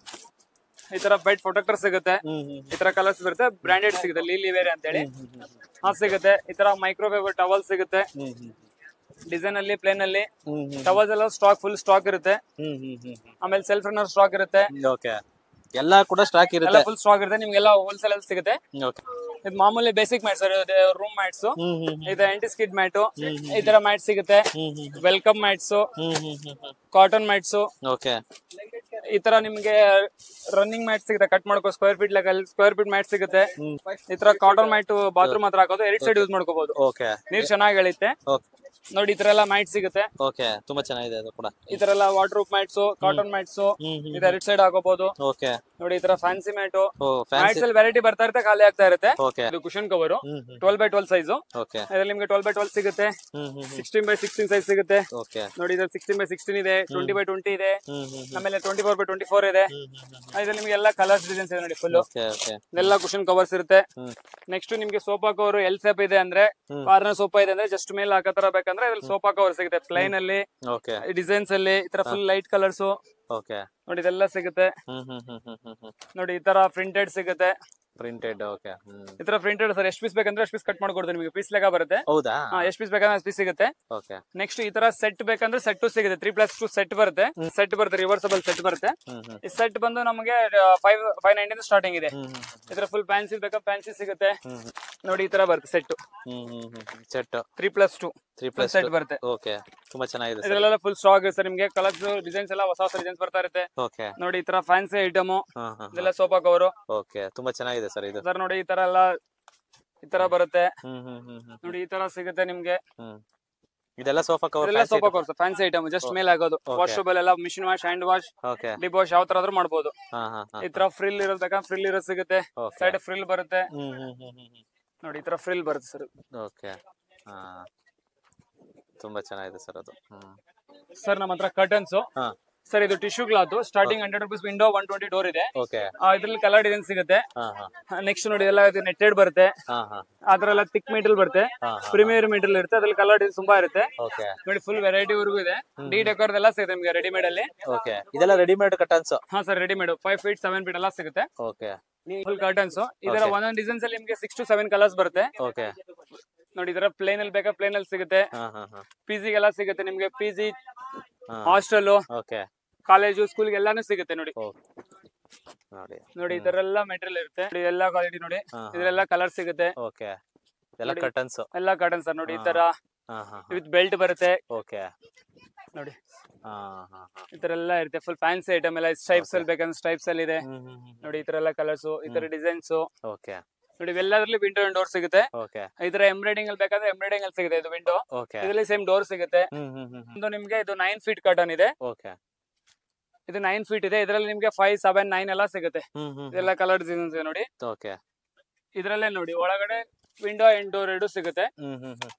[SPEAKER 1] ಈ ತರ ಬೆಡ್ ಪ್ರೊಟೆಕ್ಟರ್ ಸಿಗುತ್ತೆ
[SPEAKER 2] ಹ್ಮ್ ಹ್ಮ್
[SPEAKER 1] ಈ ತರ ಕಲರ್ಸ್ ಬರುತ್ತೆ ಬ್ರಾಂಡೆಡ್ ಸಿಗುತ್ತೆ ಲೀಲಿ ವೇರೆ ಅಂತೇಳಿ
[SPEAKER 2] ಹ್ಮ್ ಹ್ಮ್
[SPEAKER 1] ಹಾ ಸಿಗುತ್ತೆ ಈ ತರ ಮೈಕ್ರೋವೇವ್ ಟವಲ್ ಸಿಗುತ್ತೆ
[SPEAKER 2] ಹ್ಮ್ ಹ್ಮ್
[SPEAKER 1] ಡಿಸೈನ್ ಅಲ್ಲಿ ಪ್ಲೇನ್ ಅಲ್ಲಿ
[SPEAKER 2] ಹ್ಮ್ ಹ್ಮ್
[SPEAKER 1] ಟವಲ್ಸ್ ಎಲ್ಲ ಸ್ಟಾಕ್ ಫುಲ್ ಸ್ಟಾಕ್ ಇರುತ್ತೆ
[SPEAKER 2] ಹ್ಮ್ ಹ್ಮ್ ಹ್ಮ್
[SPEAKER 1] ಆಮೇಲೆ ಸೆಲ್ಫ್ ರನ್ನರ್ ಸ್ಟಾಕ್ ಇರುತ್ತೆ
[SPEAKER 2] ಓಕೆ ಎಲ್ಲ ಕೂಡ ಸ್ಟಾಕ್
[SPEAKER 1] ಎಲ್ಲ
[SPEAKER 2] ಇರುತ್ತೆ
[SPEAKER 1] ಫುಲ್ ಸ್ಟಾಕ್ ಇರುತ್ತೆ ನಿಮ್ಗೆಲ್ಲ ಹೋಲ್ಸೇಲ್ ಅಲ್ಲಿ ಸಿಗುತ್ತೆ
[SPEAKER 2] ಓಕೆ
[SPEAKER 1] ಇದು ಮಾಮೂಲಿ basic mat sir room mats
[SPEAKER 2] ಹ್ಮ್ ಹ್ಮ್
[SPEAKER 1] ಇದು ಆಂಟಿ ಸ್ಕಿಡ್ ಮ್ಯಾಟು ಈ ತರ ಮ್ಯಾಟ್ ಸಿಗುತ್ತೆ
[SPEAKER 2] ಹ್ಮ್ ಹ್ಮ್
[SPEAKER 1] ವೆಲ್ಕಮ್ ಮ್ಯಾಟ್ಸ್
[SPEAKER 2] ಹ್ಮ್ ಹ್ಮ್ ಹ್ಮ್ ಹ್ಮ್
[SPEAKER 1] ಕಾಟನ್ ಮ್ಯಾಟ್ಸ್
[SPEAKER 2] ಓಕೆ
[SPEAKER 1] ಈ ತರ ನಿಮ್ಗೆ ರನ್ನಿಂಗ್ ಮ್ಯಾಟ್ ಸಿಗುತ್ತೆ ಕಟ್ ಮಾಡ್ಕೋ ಸ್ಕ್ವೇರ್ ಫೀಟ್ ಲೆಕ್ಕ ಸ್ಕ್ವೇರ್ ಫೀಟ್ ಮ್ಯಾಟ್ ಸಿಗುತ್ತೆ ಈ ತರ ಕಾಟನ್ ಮ್ಯಾಟ್ ಬಾತ್ರೂಮ್ ಹತ್ರ ಹಾಕೋದು ಎರಡ್ ಸೈಡ್ ಯೂಸ್ ಮಾಡ್ಕೋಬಹುದು
[SPEAKER 2] ಓಕೆ
[SPEAKER 1] ನೀರ್ ಚೆನ್ನಾಗಿ ಎಳಿತೆ
[SPEAKER 2] ಓಕೆ
[SPEAKER 1] ನೋಡಿ ಈ ತರ ಎಲ್ಲ ಮ್ಯಾಟ್ ಸಿಗುತ್ತೆ
[SPEAKER 2] ಓಕೆ ತುಂಬಾ ಚೆನ್ನಾಗಿದೆ ಅದು ಕೂಡ
[SPEAKER 1] ಈ ತರ ಎಲ್ಲ waterproof mats cotton mats
[SPEAKER 2] ಹ್ಮ್ ಹ್ಮ್
[SPEAKER 1] ಇದು ಎರಡ್ ಸೈಡ್ ಹಾಕೋಬಹುದು
[SPEAKER 2] ಓಕೆ
[SPEAKER 1] ನೋಡಿ ಈ ತರ ಫ್ಯಾನ್ಸಿ ಮ್ಯಾಟು
[SPEAKER 2] ಓ
[SPEAKER 1] ಮ್ಯಾಟ್ಸ್
[SPEAKER 2] ಫ್ಯಾನ್ಸಿ
[SPEAKER 1] ಅಲ್ಲಿ ವೆರೈಟಿ ಬರ್ತಾ ಇರುತ್ತೆ ಖಾಲಿ ಆಗ್ತಾ ಇರುತ್ತೆ
[SPEAKER 2] ಓಕೆ
[SPEAKER 1] ಇದು ಕುಶನ್ ಕವರ್
[SPEAKER 2] ಹ್ಮ್ ಹ್ಮ್
[SPEAKER 1] twelve by twelve size
[SPEAKER 2] okay
[SPEAKER 1] ಇದ್ರಲ್ಲಿ ನಿಮ್ಗೆ ಟ್ವೆಲ್ ಬೈ ಟ್ವೆಲ್ ಸಿಗುತ್ತೆ
[SPEAKER 2] ಹ್ಮ್ ಹ್ಮ್ ಹ್ಮ್
[SPEAKER 1] ಸಿಕ್ಸ್ಟೀನ್ ಬೈ ಸಿಕ್ಸ್ಟೀನ್ ಸೈಜ್ ಸಿಗುತ್ತೆ
[SPEAKER 2] ಓಕೆ
[SPEAKER 1] ನೋಡಿ ಇದ್ರಲ್ಲಿ ಸಿಕ್ಸ್ಟೀನ್ ಬೈ ಸಿಕ್ಸ್ಟೀನ್ ಇದೆ ಟ್ವೆಂಟಿ ಬೈ ಟ್ವೆಂಟಿ ಇದೆ
[SPEAKER 2] ಹ್ಮ್ ಹ್ಮ್ ಹ್ಮ್
[SPEAKER 1] ಆಮೇಲೆ twenty four by twenty four ಇದೆ
[SPEAKER 2] ಹ್ಮ್ ಹ್ಮ್ ಹ್ಮ್
[SPEAKER 1] ಇದ್ರಲ್ಲಿ ನಿಮ್ಗೆ ಎಲ್ಲ ಕಲರ್ಸ್ ಡಿಸೈನ್ಸ್ ಇದೆ ನೋಡಿ ಫುಲ್
[SPEAKER 2] ಓಕೆ ಓಕೆ
[SPEAKER 1] ಇದೆಲ್ಲ ಕುಶನ್ ಕವರ್ಸ್ ಇರುತ್ತೆ
[SPEAKER 2] ಹ್ಮ್
[SPEAKER 1] ನೆಕ್ಸ್ಟ್ ನಿಮ್ಗೆ ಸೋಫಾ ಕವರ್ ಎಲ್ ಸೇಪ್ ಇದೆ ಅಂದ್ರೆ
[SPEAKER 2] ಹ್ಮ್.
[SPEAKER 1] ಕಾರ್ನರ್ ಸೋಫಾ ಇದೆ ಅಂದ್ರೆ ಜಸ್ಟ್ ಮೇಲೆ ಹಾಕೋ ತರ ಬೇಕಂದ್ರೆ ಇದ್ರಲ್ಲಿ ಸೋಫಾ ಕವರ್ ಸಿಗುತ್ತೆ ಪ್ಲೈನ್ ಅಲ್ಲಿ
[SPEAKER 2] ಓಕೆ
[SPEAKER 1] ಡಿಸೈನ್ಸ್ ಅಲ್ಲಿ ಈ ತರ ಫುಲ್ ಲೈಟ್ ಕಲರ್ಸ್
[SPEAKER 2] ಓಕೆ
[SPEAKER 1] ನೋಡಿ ಇದೆಲ್ಲ ಸಿಗುತ್ತೆ
[SPEAKER 2] ಹ್ಮ್ ಹ್ಮ್ ಹ್ಮ್ ಹ್ಮ್ ಹ್ಮ್ ಹ್ಮ್
[SPEAKER 1] ನೋಡಿ ಈ ತರ ಪ್ರಿಂಟೆಡ್ ಸಿಗುತ್ತೆ
[SPEAKER 2] ಪ್ರಿಂಟೆಡ್ ಓಕೆ ಹ್ಮ್
[SPEAKER 1] ಈ ತರ ಪ್ರಿಂಟೆಡ್ ಸರ್ ಎಷ್ಟು ಪೀಸ್ ಬೇಕಂದ್ರೆ ಎಷ್ಟು ಪೀಸ್ ಕಟ್ ಮಾಡ್ಕೊಡ್ತೀನಿ ನಿಮಗೆ ಪೀಸ್ ಲೆಕ್ಕ ಬರುತ್ತೆ
[SPEAKER 2] ಹೌದಾ
[SPEAKER 1] ಹಾ ಎಷ್ಟು ಪೀಸ್ ಬೇಕಂದ್ರೆ ಅಷ್ಟು ಪೀಸ್ ಸಿಗುತ್ತೆ
[SPEAKER 2] ಓಕೆ
[SPEAKER 1] ನೆಕ್ಸ್ಟ್ ಈ ತರ ಸೆಟ್ ಬೇಕಂದ್ರೆ ಸೆಟ್ ಸಿಗುತ್ತೆ ತ್ರೀ ಪ್ಲಸ್ ಟು ಸೆಟ್ ಬರುತ್ತೆ ಸೆಟ್ ಬರುತ್ತೆ ರಿವರ್ಸಬಲ್ ಸೆಟ್ ಬರುತ್ತೆ
[SPEAKER 2] ಹ್ಮ್ ಹ್ಮ್
[SPEAKER 1] ಈ ಸೆಟ್ ಬಂದು ನಮಗೆ ಫೈವ್ ಫೈವ್ ನೈಂಟಿಂದ ಸ್ಟಾರ್ಟಿಂಗ್ ಇದೆ
[SPEAKER 2] ಹ್ಮ್ ಹ್ಮ್
[SPEAKER 1] ಈ ತರ ಫುಲ್ ಫ್ಯಾನ್ಸಿ ಬೇಕಾ ಫ್ಯಾನ್ಸಿ ಸಿಗುತ್ತೆ
[SPEAKER 2] ಹ್ಮ್
[SPEAKER 1] ನೋಡಿ ಈ ತರ ಬರುತ್ತೆ ಸೆಟ್
[SPEAKER 2] ಹ್ಮ್ ಹ್ಮ್ ಹ್ಮ್ set
[SPEAKER 1] three plus two
[SPEAKER 2] three plus
[SPEAKER 1] set ಬರುತ್ತೆ
[SPEAKER 2] ಓಕೆ ತುಂಬಾ ಚೆನ್ನಾಗಿದೆ ಸರ್
[SPEAKER 1] ಇದ್ರಲ್ಲೆಲ್ಲ ಫುಲ್ ಸ್ಟಾಕ್ ಸರ್ ನಿಮ್ಗೆ ಕಲರ್ಸ್ ಡಿಸೈನ್ಸ್ ಎಲ್ಲ ಹೊಸ ಹೊಸ ಡಿಸೈನ್ಸ್ ಬರ್ತಾ ಇರುತ್ತೆ
[SPEAKER 2] ಓಕೆ
[SPEAKER 1] ನೋಡಿ ಈ ತರ ಫ್ಯಾನ್ಸಿ ಐಟಮ್
[SPEAKER 2] ಹಾ ಹಾ
[SPEAKER 1] ಇದೆಲ್ಲ ಸೋಫಾ ಕವರು
[SPEAKER 2] ಓಕೆ ತುಂಬಾ ಚೆನ್ನಾಗಿದೆ ಸರ್ ಇದು
[SPEAKER 1] ಸರ್ ನೋಡಿ ಈ ತರ ಎಲ್ಲ ಈ ತರ ಬರುತ್ತೆ
[SPEAKER 2] ಹ್ಮ್ ಹ್ಮ್ ಹ್ಮ್ ಹ್ಮ್
[SPEAKER 1] ನೋಡಿ ಈ ತರ ಸಿಗುತ್ತೆ ನಿಮ್ಗೆ
[SPEAKER 2] ಹ್ಮ್ ಇದೆಲ್ಲ ಸೋಫಾ ಕವರ್
[SPEAKER 1] ಇದೆಲ್ಲ sofa covers fancy item just ಮೇಲೆ ಆಗೋದು ವಾಶಬಲ್ ಎಲ್ಲ machine wash hand wash
[SPEAKER 2] okay
[SPEAKER 1] dip wash ಯಾವ ತರ ಆದ್ರೂ ಮಾಡ್ಬೋದು
[SPEAKER 2] ಹಾ ಹಾ ಹಾ
[SPEAKER 1] ಈ ತರ ಫ್ರಿಲ್ ಇರೋದ್ ಬೇಕಾದ್ರೆ ಫ್ರಿಲ್ ಇರೋದ್ ಸಿಗುತ್ತೆ
[SPEAKER 2] ಓಕೆ
[SPEAKER 1] ಸೈಡ್ ಫ್ರಿಲ್ ಬರುತ್ತೆ
[SPEAKER 2] ಹ್ಮ್ ಹ್ಮ್ ಹ್ಮ್ ಹ್ಮ್ ಹ್ಮ್
[SPEAKER 1] ನೋಡಿ ಈ ತರ ಫ್ರಿಲ್ ಬರುತ್ತೆ ಸರ್
[SPEAKER 2] ಓಕೆ ಹಾ ತುಂಬಾ ಚೆನ್ನಾಗಿದೆ ಸರ್ ಅದು ಹ್ಮ್
[SPEAKER 1] ಸರ್ ನಮ್ಮ ಹತ್ರ ಕರ್ಟನ್ಸ್
[SPEAKER 2] ಹಾ
[SPEAKER 1] ಸರ್ ಇದು tissue cloth starting hundred rupees window one twenty door ಇದೆ
[SPEAKER 2] ಓಕೆ
[SPEAKER 1] ಆ, ಇದ್ರಲ್ಲಿ ಕಲರ್ ಡಿಸೈನ್ ಸಿಗುತ್ತೆ
[SPEAKER 2] ಹಾ ಹಾ
[SPEAKER 1] ನೆಕ್ಸ್ಟ್ ನೋಡಿ ಎಲ್ಲ ಇದು ನೆಟ್ಟೆಡ್ ಬರುತ್ತೆ
[SPEAKER 2] ಹಾ ಹಾ
[SPEAKER 1] ಅದ್ರ ಎಲ್ಲ ತಿಕ್ ಮೆಟೀರಿಯಲ್ ಬರುತ್ತೆ
[SPEAKER 2] ಹಾ,
[SPEAKER 1] ಪ್ರೀಮಿಯರ್ ಮೆಟೀರಿಯಲ್ ಇರುತ್ತೆ ಅದ್ರಲ್ಲಿ ಕಲರ್ ಡಿಸೈನ್ ತುಂಬಾ ಇರುತ್ತೆ
[SPEAKER 2] ಓಕೆ
[SPEAKER 1] ನೋಡಿ ಫುಲ್ ವೆರೈಟಿ ವರ್ಗೂ ಇದೆ ಡಿ ಡೆಕೋರ್ ಎಲ್ಲ ಸಿಗುತ್ತೆ ನಿಮಗೆ ರೆಡಿಮೇಡ್ ಅಲ್ಲಿ
[SPEAKER 2] ಓಕೆ ಇದೆಲ್ಲ ರೆಡಿಮೇಡ್ ಕಟನ್ಸ್
[SPEAKER 1] ಹಾ sir readymade five feet seven feet ಎಲ್ಲ ಸಿಗುತ್ತೆ
[SPEAKER 2] ಓಕೆ
[SPEAKER 1] ಫುಲ್ ಕರ್ಟನ್ಸ್ ಇದರ ಒಂದೊಂದು ಡಿಸೈನ್ಸ್ ಅಲ್ಲಿ ನಿಮಗೆ ಸಿಕ್ಸ್ ಟು ಸೆವೆನ್ ಕಲರ್ಸ್ ಬರುತ್ತೆ
[SPEAKER 2] ಓಕೆ
[SPEAKER 1] ನೋಡಿ ಇದರ ಪ್ಲೇನ್ ಅಲ್ಲಿ ಬೇಕಾ ಪ್ಲೇನ್ ಅಲ್ಲಿ ಸಿಗುತ್ತೆ
[SPEAKER 2] ಹಾ ಹಾ ಹಾ
[SPEAKER 1] ಪಿ ಎಲ್ಲ ಸಿಗುತ್ತೆ ನಿಮ್ಗೆ ಪಿ ಜಿ
[SPEAKER 2] ಹಾ
[SPEAKER 1] ಹಾಸ್ಟೆಲ್
[SPEAKER 2] ಓಕೆ
[SPEAKER 1] ಕಾಲೇಜು ಸ್ಕೂಲ್ ಎಲ್ಲಾನು ಸಿಗುತ್ತೆ ನೋಡಿ
[SPEAKER 2] ಓ ನೋಡಿ
[SPEAKER 1] ನೋಡಿ ಇದರೆಲ್ಲ ಮೆಟೀರಿಯಲ್ ಇರುತ್ತೆ ನೋಡಿ ಎಲ್ಲಾ ಕ್ವಾಲಿಟಿ ನೋಡಿ
[SPEAKER 2] ಹಾ, ಹಾ.
[SPEAKER 1] ಇದರೆಲ್ಲ ಕಲರ್ ಸಿಗುತ್ತೆ
[SPEAKER 2] ಓಕೆ ಎಲ್ಲ
[SPEAKER 1] ನೋಡಿ.
[SPEAKER 2] ಕಟನ್ಸ್
[SPEAKER 1] ಎಲ್ಲಾ ಕಾಟನ್ ಸರ್ ನೋಡಿ ಈ ತರ
[SPEAKER 2] ಹಾ ಹಾ
[SPEAKER 1] ವಿತ್ ಬೆಲ್ಟ್ ಬರುತ್ತೆ
[SPEAKER 2] ಓಕೆ
[SPEAKER 1] ನೋಡಿ
[SPEAKER 2] ಹಾ ಹಾ ಹಾ
[SPEAKER 1] ಈ ತರ ಎಲ್ಲ ಇರುತ್ತೆ ಫುಲ್ ಫ್ಯಾನ್ಸಿ ಐಟಮ್ ಎಲ್ಲ ಸ್ಟ್ರೈಪ್ಸ್ ಅಲ್ಲಿ ಬೇಕಂದ್ರೆ ಸ್ಟ್ರೈಪ್ಸ್ ಅಲ್ಲಿ ಇದೆ
[SPEAKER 2] ಹ್ಮ್ ಹ್ಮ್ ಹ್ಮ್
[SPEAKER 1] ನೋಡಿ ಈ ತರ ಎಲ್ಲ ಕಲರ್ಸ್ ಈ ತರ ಡಿಸೈನ್ಸ್
[SPEAKER 2] ಓಕೆ
[SPEAKER 1] ನೋಡಿ ಇವೆಲ್ಲದ್ರಲ್ಲಿ ವಿಂಡೋ ಅಂಡ್ ಡೋರ್ ಸಿಗುತ್ತೆ
[SPEAKER 2] ಓಕೆ
[SPEAKER 1] ಈ ತರ ಎಂಬ್ರಾಯ್ಡಿಂಗ್ ಅಲ್ಲಿ ಬೇಕಾದ್ರೆ ಎಂಬ್ರಾಯ್ಡಿಂಗ್ ಅಲ್ಲಿ ಸಿಗುತ್ತೆ ಇದು ವಿಂಡೋ
[SPEAKER 2] ಓಕೆ
[SPEAKER 1] ಇದರಲ್ಲಿ ಸೇಮ್ ಡೋರ್ ಸಿಗುತ್ತೆ
[SPEAKER 2] ಹ್ಮ್ ಹ್ಮ್ ಹ್ಮ್
[SPEAKER 1] ಒಂದು ನಿಮ್ಗೆ ಇದು ನೈನ್ ಫೀಟ್ ಕಟನ್ ಇದೆ
[SPEAKER 2] ಓಕೆ
[SPEAKER 1] ಇದು ನೈನ್ ಫೀಟ್ ಇದೆ ಇದರಲ್ಲಿ ನಿಮ್ಗೆ ಫೈವ್ ಸೆವೆನ್ ನೈನ್ ಎಲ್ಲ ಸಿಗುತ್ತೆ
[SPEAKER 2] ಹ್ಮ್ ಹ್ಮ್
[SPEAKER 1] ಇದೆಲ್ಲ ಕಲರ್ ಡಿಸೈನ್ಸ್ ಇದೆ ನೋಡಿ
[SPEAKER 2] ಓಕೆ
[SPEAKER 1] ಇದ್ರಲ್ಲೇ ನೋಡಿ ಒಳಗಡೆ ವಿಂಡೋ ಅಂಡ್ ಡೋರ್ ಎರಡು ಸಿಗುತ್ತೆ
[SPEAKER 2] ಹ್ಮ್ ಹ್ಮ್ ಹ್ಮ್